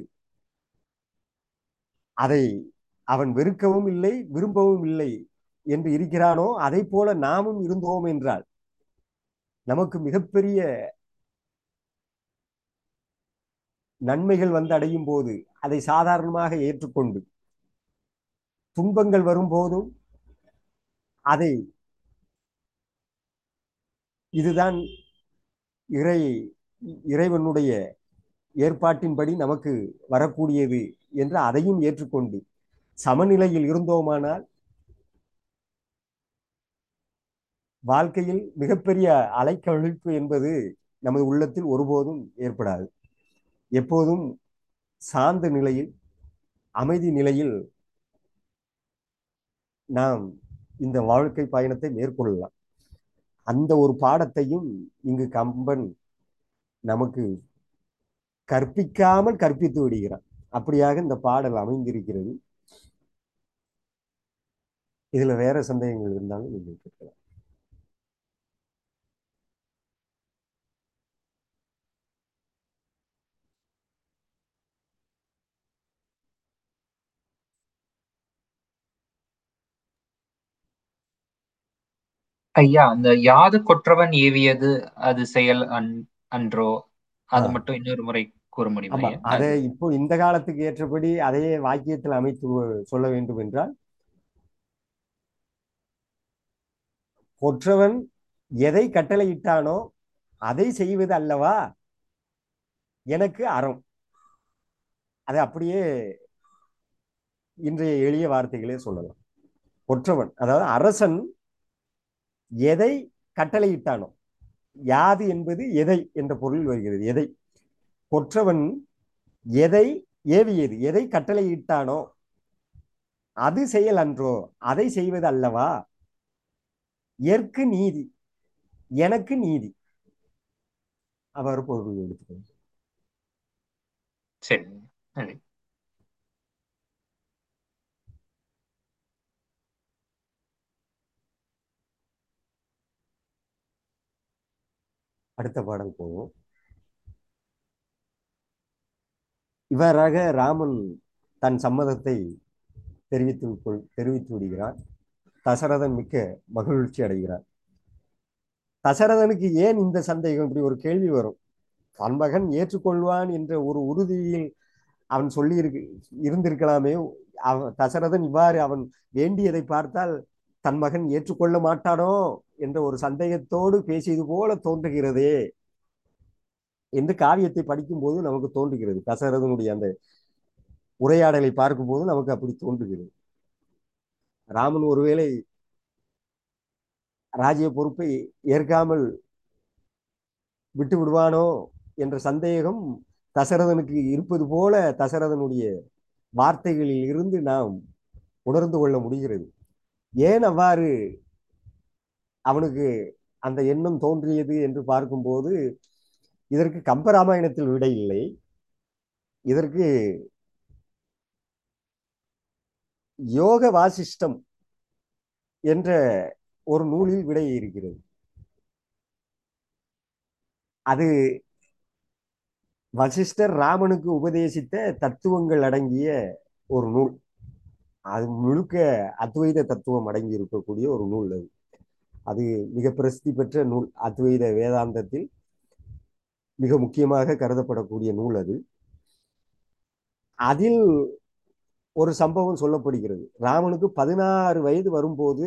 அதை அவன் வெறுக்கவும் இல்லை விரும்பவும் இல்லை என்று இருக்கிறானோ அதை போல நாமும் இருந்தோம் என்றால் நமக்கு மிகப்பெரிய நன்மைகள் வந்து அடையும் போது அதை சாதாரணமாக ஏற்றுக்கொண்டு துன்பங்கள் வரும்போதும் அதை இதுதான் இறை இறைவனுடைய ஏற்பாட்டின்படி நமக்கு வரக்கூடியது என்று அதையும் ஏற்றுக்கொண்டு சமநிலையில் இருந்தோமானால் வாழ்க்கையில் மிகப்பெரிய அலைக்கழிப்பு என்பது நமது உள்ளத்தில் ஒருபோதும் ஏற்படாது எப்போதும் சாந்த நிலையில் அமைதி நிலையில் நாம் இந்த வாழ்க்கை பயணத்தை மேற்கொள்ளலாம் அந்த ஒரு பாடத்தையும் இங்கு கம்பன் நமக்கு கற்பிக்காமல் கற்பித்து விடுகிறான் அப்படியாக இந்த பாடல் அமைந்திருக்கிறது இதுல வேற சந்தேகங்கள் இருந்தாலும் நீங்கள் கேட்கலாம் ஐயா அந்த யாது கொற்றவன் ஏவியது அது செயல் அன் அன்றோ அது ஆ. மட்டும் இன்னொரு முறை கூற முடியுமா ஆமா ஐயா அதை இப்போ இந்த காலத்துக்கு ஏற்றபடி அதையே வாக்கியத்தில் அமைத்து சொல்ல வேண்டும் என்றால் கொற்றவன் எதை கட்டளையிட்டானோ அதை செய்வது அல்லவா எனக்கு அறம் அதை அப்படியே இன்றைய எளிய வார்த்தைகளே சொல்லலாம் கொற்றவன் அதாவது அரசன் எதை கட்டளையிட்டானோ யாது என்பது எதை என்ற பொருள் வருகிறது எதை கொற்றவன் எதை ஏவியது எதை கட்டளையிட்டானோ அது செயல் அன்றோ அதை செய்வது அல்லவா எற்கு நீதி எனக்கு நீதி அவர் பொருள் எடுத்துக்கணும் சரி நன்றி அடுத்த பாடல் போவோம் இவ்வாறாக ராமன் தன் சம்மதத்தை தெரிவித்து கொள் தெரிவித்து விடுகிறார் தசரதன் மிக்க மகிழ்ச்சி அடைகிறார் தசரதனுக்கு ஏன் இந்த சந்தேகம் இப்படி ஒரு கேள்வி வரும் தன் மகன் ஏற்றுக்கொள்வான் என்ற ஒரு உறுதியில் அவன் சொல்லி இருக்கு இருந்திருக்கலாமே அவன் தசரதன் இவ்வாறு அவன் வேண்டியதை பார்த்தால் தன் மகன் ஏற்றுக்கொள்ள மாட்டானோ என்ற ஒரு சந்தேகத்தோடு பேசியது போல தோன்றுகிறதே என்று காவியத்தை படிக்கும்போது நமக்கு தோன்றுகிறது தசரதனுடைய அந்த உரையாடலை பார்க்கும்போது நமக்கு அப்படி தோன்றுகிறது ராமன் ஒருவேளை ராஜ்ய பொறுப்பை ஏற்காமல் விட்டு விடுவானோ என்ற சந்தேகம் தசரதனுக்கு இருப்பது போல தசரதனுடைய வார்த்தைகளில் இருந்து நாம் உணர்ந்து கொள்ள முடிகிறது ஏன் அவ்வாறு அவனுக்கு அந்த எண்ணம் தோன்றியது என்று பார்க்கும்போது இதற்கு கம்பராமாயணத்தில் விடை இல்லை இதற்கு யோக வாசிஷ்டம் என்ற ஒரு நூலில் விடை இருக்கிறது அது வசிஷ்டர் ராமனுக்கு உபதேசித்த தத்துவங்கள் அடங்கிய ஒரு நூல் அது முழுக்க அத்வைத தத்துவம் அடங்கி இருக்கக்கூடிய ஒரு நூல் அது அது மிக பிரசித்தி பெற்ற நூல் அத்வைத வேதாந்தத்தில் மிக முக்கியமாக கருதப்படக்கூடிய நூல் அது அதில் ஒரு சம்பவம் சொல்லப்படுகிறது ராமனுக்கு பதினாறு வயது வரும்போது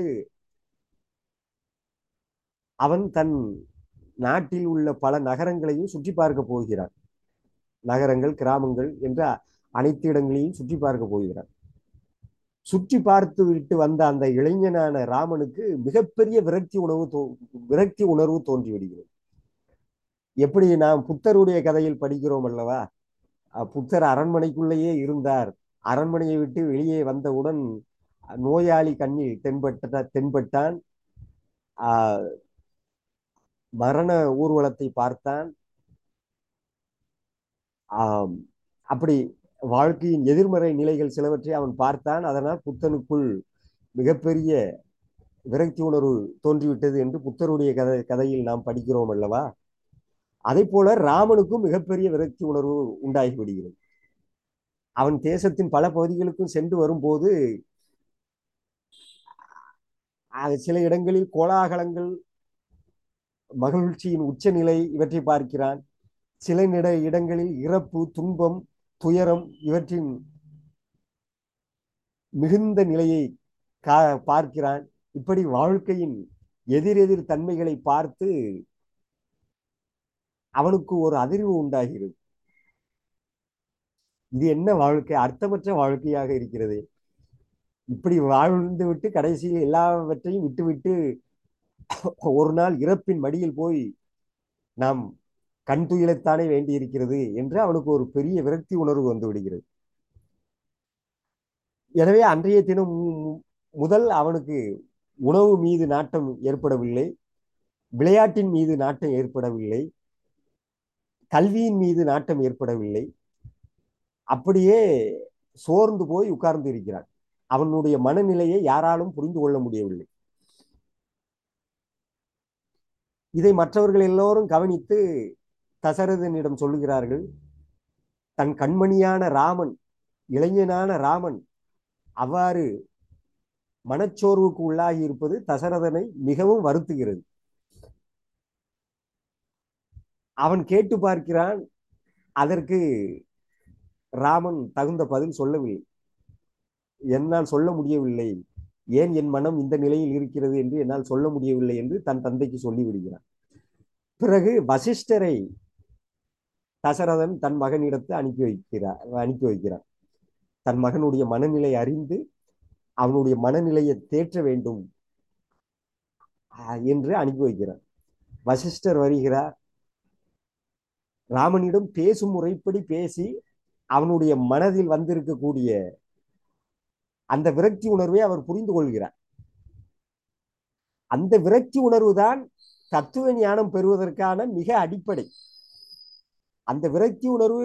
அவன் தன் நாட்டில் உள்ள பல நகரங்களையும் சுற்றி பார்க்க போகிறான் நகரங்கள் கிராமங்கள் என்ற அனைத்து இடங்களையும் சுற்றி பார்க்க போகிறான் சுற்றி பார்த்து விட்டு வந்த அந்த இளைஞனான ராமனுக்கு மிகப்பெரிய விரக்தி உணவு தோ விரக்தி உணர்வு தோன்றி விடுகிறது எப்படி நாம் புத்தருடைய கதையில் படிக்கிறோம் அல்லவா அஹ் புத்தர் அரண்மனைக்குள்ளேயே இருந்தார் அரண்மனையை விட்டு வெளியே வந்தவுடன் நோயாளி கண்ணில் தென்பட்ட தென்பட்டான் ஆஹ் மரண ஊர்வலத்தை பார்த்தான் ஆம் அப்படி வாழ்க்கையின் எதிர்மறை நிலைகள் சிலவற்றை அவன் பார்த்தான் அதனால் புத்தனுக்குள் மிகப்பெரிய விரக்தி உணர்வு தோன்றிவிட்டது என்று புத்தருடைய கதை கதையில் நாம் படிக்கிறோம் அல்லவா அதே போல ராமனுக்கும் மிகப்பெரிய விரக்தி உணர்வு உண்டாகி விடுகிறது அவன் தேசத்தின் பல பகுதிகளுக்கும் சென்று வரும்போது அது சில இடங்களில் கோலாகலங்கள் மகிழ்ச்சியின் உச்சநிலை இவற்றை பார்க்கிறான் சில இட இடங்களில் இறப்பு துன்பம் துயரம் இவற்றின் மிகுந்த நிலையை கா பார்க்கிறான் இப்படி வாழ்க்கையின் எதிரெதிர் தன்மைகளை பார்த்து அவனுக்கு ஒரு அதிர்வு உண்டாகிறது இது என்ன வாழ்க்கை அர்த்தமற்ற வாழ்க்கையாக இருக்கிறது இப்படி வாழ்ந்து விட்டு கடைசியில் எல்லாவற்றையும் விட்டுவிட்டு ஒரு நாள் இறப்பின் மடியில் போய் நாம் கண் துயிலத்தானே வேண்டியிருக்கிறது என்று அவனுக்கு ஒரு பெரிய விரக்தி உணர்வு வந்து விடுகிறது எனவே அன்றைய தினம் முதல் அவனுக்கு உணவு மீது நாட்டம் ஏற்படவில்லை விளையாட்டின் மீது நாட்டம் ஏற்படவில்லை கல்வியின் மீது நாட்டம் ஏற்படவில்லை அப்படியே சோர்ந்து போய் உட்கார்ந்து இருக்கிறான் அவனுடைய மனநிலையை யாராலும் புரிந்து கொள்ள முடியவில்லை இதை மற்றவர்கள் எல்லோரும் கவனித்து தசரதனிடம் சொல்லுகிறார்கள் தன் கண்மணியான ராமன் இளைஞனான ராமன் அவ்வாறு மனச்சோர்வுக்கு உள்ளாகி இருப்பது தசரதனை மிகவும் வருத்துகிறது அவன் கேட்டு பார்க்கிறான் அதற்கு ராமன் தகுந்த பதில் சொல்லவில்லை என்னால் சொல்ல முடியவில்லை ஏன் என் மனம் இந்த நிலையில் இருக்கிறது என்று என்னால் சொல்ல முடியவில்லை என்று தன் தந்தைக்கு சொல்லிவிடுகிறான் பிறகு வசிஷ்டரை தசரதன் தன் மகனிடத்து அனுப்பி வைக்கிறார் அனுப்பி வைக்கிறார் தன் மகனுடைய மனநிலை அறிந்து அவனுடைய மனநிலையை தேற்ற வேண்டும் என்று அனுப்பி வைக்கிறார் வசிஷ்டர் வருகிறார் ராமனிடம் பேசும் முறைப்படி பேசி அவனுடைய மனதில் வந்திருக்கக்கூடிய அந்த விரக்தி உணர்வை அவர் புரிந்து கொள்கிறார் அந்த விரக்தி உணர்வு தான் தத்துவ ஞானம் பெறுவதற்கான மிக அடிப்படை அந்த விரக்தி உணர்வு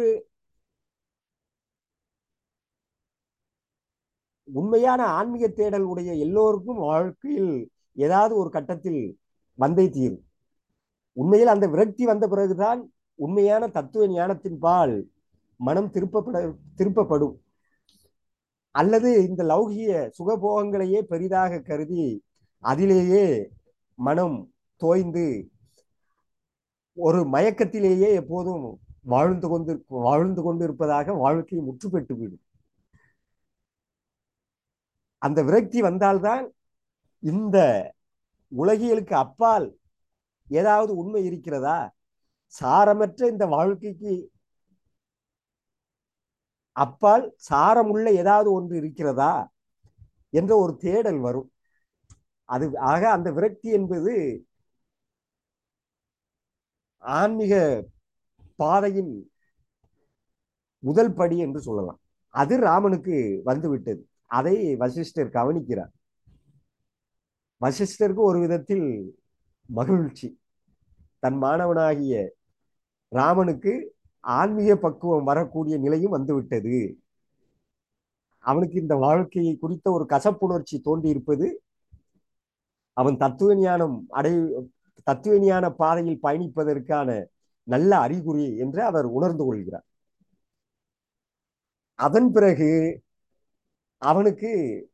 உண்மையான ஆன்மீக தேடல் உடைய எல்லோருக்கும் வாழ்க்கையில் ஏதாவது ஒரு கட்டத்தில் வந்தே தீரும் உண்மையில் அந்த விரக்தி வந்த பிறகுதான் உண்மையான தத்துவ ஞானத்தின் பால் மனம் திருப்பப்பட திருப்பப்படும் அல்லது இந்த லௌகிய சுகபோகங்களையே பெரிதாக கருதி அதிலேயே மனம் தோய்ந்து ஒரு மயக்கத்திலேயே எப்போதும் வாழ்ந்து கொண்டு வாழ்ந்து கொண்டு இருப்பதாக வாழ்க்கை முற்று பெற்றுவிடும் அந்த விரக்தி வந்தால்தான் இந்த உலகியலுக்கு அப்பால் ஏதாவது உண்மை இருக்கிறதா சாரமற்ற இந்த வாழ்க்கைக்கு அப்பால் சாரமுள்ள ஏதாவது ஒன்று இருக்கிறதா என்ற ஒரு தேடல் வரும் அது ஆக அந்த விரக்தி என்பது ஆன்மீக பாதையின் முதல் படி என்று சொல்லலாம் அது ராமனுக்கு வந்து விட்டது அதை வசிஷ்டர் கவனிக்கிறார் வசிஷ்டருக்கு ஒரு விதத்தில் மகிழ்ச்சி தன் மாணவனாகிய ராமனுக்கு ஆன்மீக பக்குவம் வரக்கூடிய நிலையும் வந்துவிட்டது அவனுக்கு இந்த வாழ்க்கையை குறித்த ஒரு கசப்புணர்ச்சி தோன்றி இருப்பது அவன் தத்துவ ஞானம் அடை தத்துவ ஞான பாதையில் பயணிப்பதற்கான நல்ல அறிகுறி என்று அவர் உணர்ந்து கொள்கிறார் அதன் பிறகு அவனுக்கு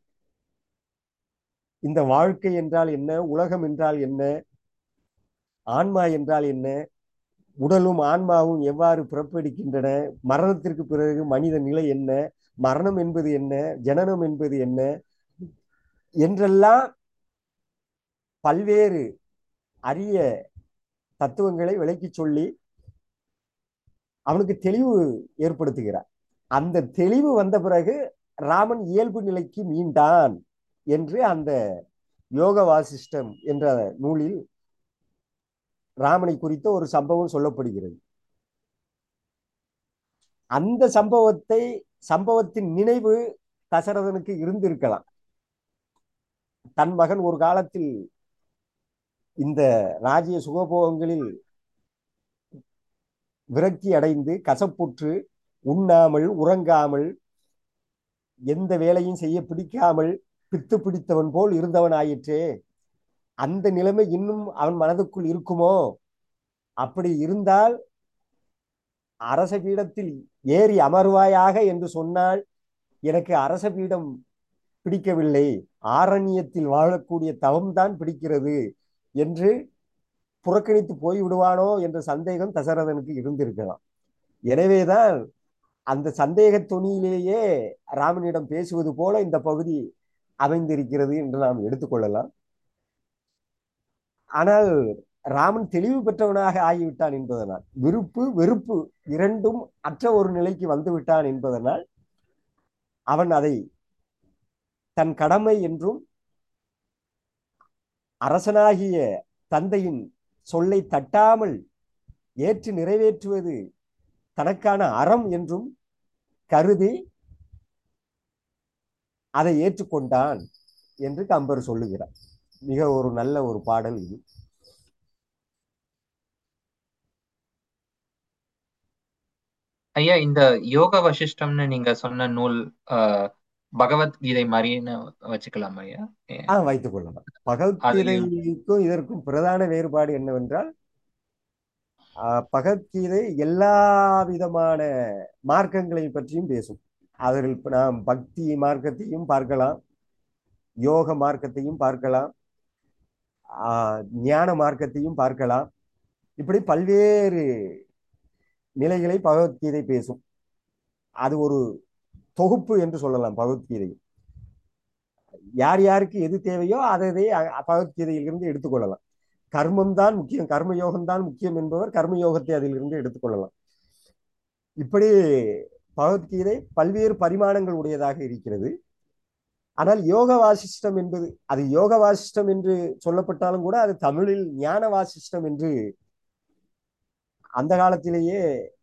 இந்த வாழ்க்கை என்றால் என்ன உலகம் என்றால் என்ன ஆன்மா என்றால் என்ன உடலும் ஆன்மாவும் எவ்வாறு பிறப்பெடுக்கின்றன மரணத்திற்கு பிறகு மனித நிலை என்ன மரணம் என்பது என்ன ஜனனம் என்பது என்ன என்றெல்லாம் பல்வேறு அரிய தத்துவங்களை விளக்கி சொல்லி அவனுக்கு தெளிவு ஏற்படுத்துகிறார் அந்த தெளிவு வந்த பிறகு ராமன் இயல்பு நிலைக்கு மீண்டான் என்று அந்த யோக வாசிஷ்டம் என்ற நூலில் ராமனை குறித்த ஒரு சம்பவம் சொல்லப்படுகிறது அந்த சம்பவத்தை சம்பவத்தின் நினைவு தசரதனுக்கு இருந்திருக்கலாம் தன் மகன் ஒரு காலத்தில் இந்த ராஜ்ய சுகபோகங்களில் விரக்தி அடைந்து கசப்புற்று உண்ணாமல் உறங்காமல் எந்த வேலையும் செய்ய பிடிக்காமல் பித்து பிடித்தவன் போல் இருந்தவன் ஆயிற்றே அந்த நிலைமை இன்னும் அவன் மனதுக்குள் இருக்குமோ அப்படி இருந்தால் அரச பீடத்தில் ஏறி அமர்வாயாக என்று சொன்னால் எனக்கு அரச பீடம் பிடிக்கவில்லை ஆரண்யத்தில் வாழக்கூடிய தவம்தான் பிடிக்கிறது என்று புறக்கணித்து போய் விடுவானோ என்ற சந்தேகம் தசரதனுக்கு இருந்திருக்கலாம் எனவேதான் அந்த சந்தேக துணியிலேயே ராமனிடம் பேசுவது போல இந்த பகுதி அமைந்திருக்கிறது என்று நாம் எடுத்துக்கொள்ளலாம் ஆனால் ராமன் தெளிவு பெற்றவனாக ஆகிவிட்டான் என்பதனால் விருப்பு வெறுப்பு இரண்டும் அற்ற ஒரு நிலைக்கு வந்து விட்டான் என்பதனால் அவன் அதை தன் கடமை என்றும் அரசனாகிய தந்தையின் சொல்லை தட்டாமல் ஏற்று நிறைவேற்றுவது தனக்கான அறம் என்றும் கருதி அதை ஏற்றுக்கொண்டான் என்று கம்பர் சொல்லுகிறார் மிக ஒரு நல்ல ஒரு பாடல் இது ஐயா இந்த யோக வசிஷ்டம்னு நீங்க சொன்ன நூல் ஆஹ், பகவத்கீதை மாதிரின்னு வச்சுக்கலாம் ஐயா ஏ- ஆ வைத்துக் கொள்ளலாம் அதுலயும் பகவத்கீதைக்கும் இதற்கும் பிரதான வேறுபாடு என்னவென்றால் ஆஹ், பகவத்கீதை எல்லா விதமான மார்க்கங்களை பற்றியும் பேசும் அதில் இப்ப நாம் பக்தி மார்க்கத்தையும் பார்க்கலாம் யோக மார்க்கத்தையும் பார்க்கலாம் ஆஹ், ஞான மார்க்கத்தையும் பார்க்கலாம் இப்படி பல்வேறு நிலைகளை பகவத்கீதை பேசும் அது ஒரு தொகுப்பு என்று சொல்லலாம் பகவத்கீதை யார் யாருக்கு எது தேவையோ அதை அதை அ- பகவத்கீதையிலிருந்து எடுத்துக்கொள்ளலாம் கர்மம் தான் முக்கியம் கர்ம யோகம் தான் முக்கியம் என்பவர் கர்ம யோகத்தை அதிலிருந்து எடுத்துக்கொள்ளலாம் இப்படி பகவத்கீதை பல்வேறு பரிமாணங்கள் உடையதாக இருக்கிறது ஆனால் யோக வாசிஷ்டம் என்பது அது யோக வாசிஷ்டம் என்று சொல்லப்பட்டாலும் கூட அது தமிழில் ஞான வாசிஷ்டம் என்று அந்த காலத்திலேயே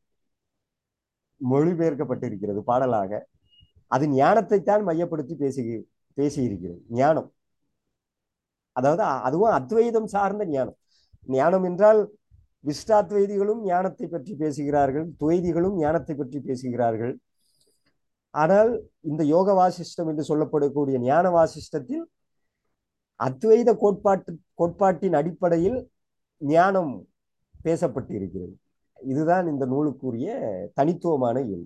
மொழிபெயர்க்கப்பட்டிருக்கிறது பாடலாக அது ஞானத்தைத்தான் மையப்படுத்தி பேசி பேசியிருக்கிறது ஞானம் அதாவது அ- அதுவும் அத்வைதம் சார்ந்த ஞானம் ஞானம் என்றால் விஷ்டாத்வைதிகளும் ஞானத்தை பற்றி பேசுகிறார்கள் துவைதிகளும் ஞானத்தை பற்றி பேசுகிறார்கள் ஆனால் இந்த யோக வாசிஷ்டம் என்று சொல்லப்படக்கூடிய ஞான வாசிஷ்டத்தில் அத்வைத கோட்பாட்டு கோட்பாட்டின் அடிப்படையில் ஞானம் பேசப்பட்டு இருக்கிறது இதுதான் இந்த நூலுக்குரிய தனித்துவமான இயல்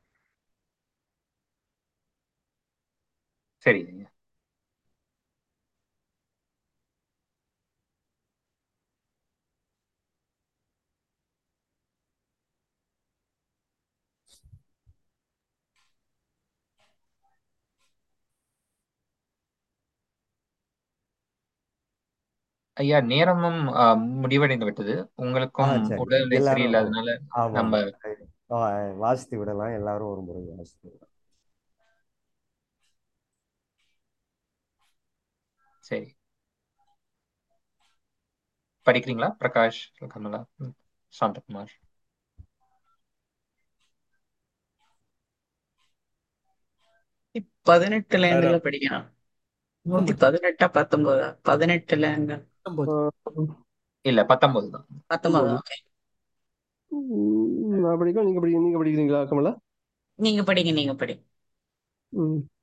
சரி ஐயா ஐயா நேரமும் ஆஹ், முடிவடைந்து விட்டது ஆ உங்களுக்கும் சரி உடல்நிலை எல்லாரும் சரியில்லாதனால ஆமா நம்ம ஆமா ஆ, வாசித்து விடலாம் எல்லாரும் ஒரு முறை வாசித்து விடலாம் சரி படிக்கிறீங்களா பிரகாஷ் கமலா ம், சாந்தகுமார் பதினெட்டுல யாரா இருந்துல படிக்கணும் நூத்தி பதினெட்டா பத்தொன்பதா பதினெட்டுல இருந்து பத்தொன்பது இல்ல பத்தொன்பது தான் பத்தொன்பதா பத்தொன்பது ஓகே ம், நான் படிக்கலாம் நீங்க படிக்க நீங்க படிக்கிறீங்களா கமலா நீங்க படிங்க நீங்க படிங்க ம்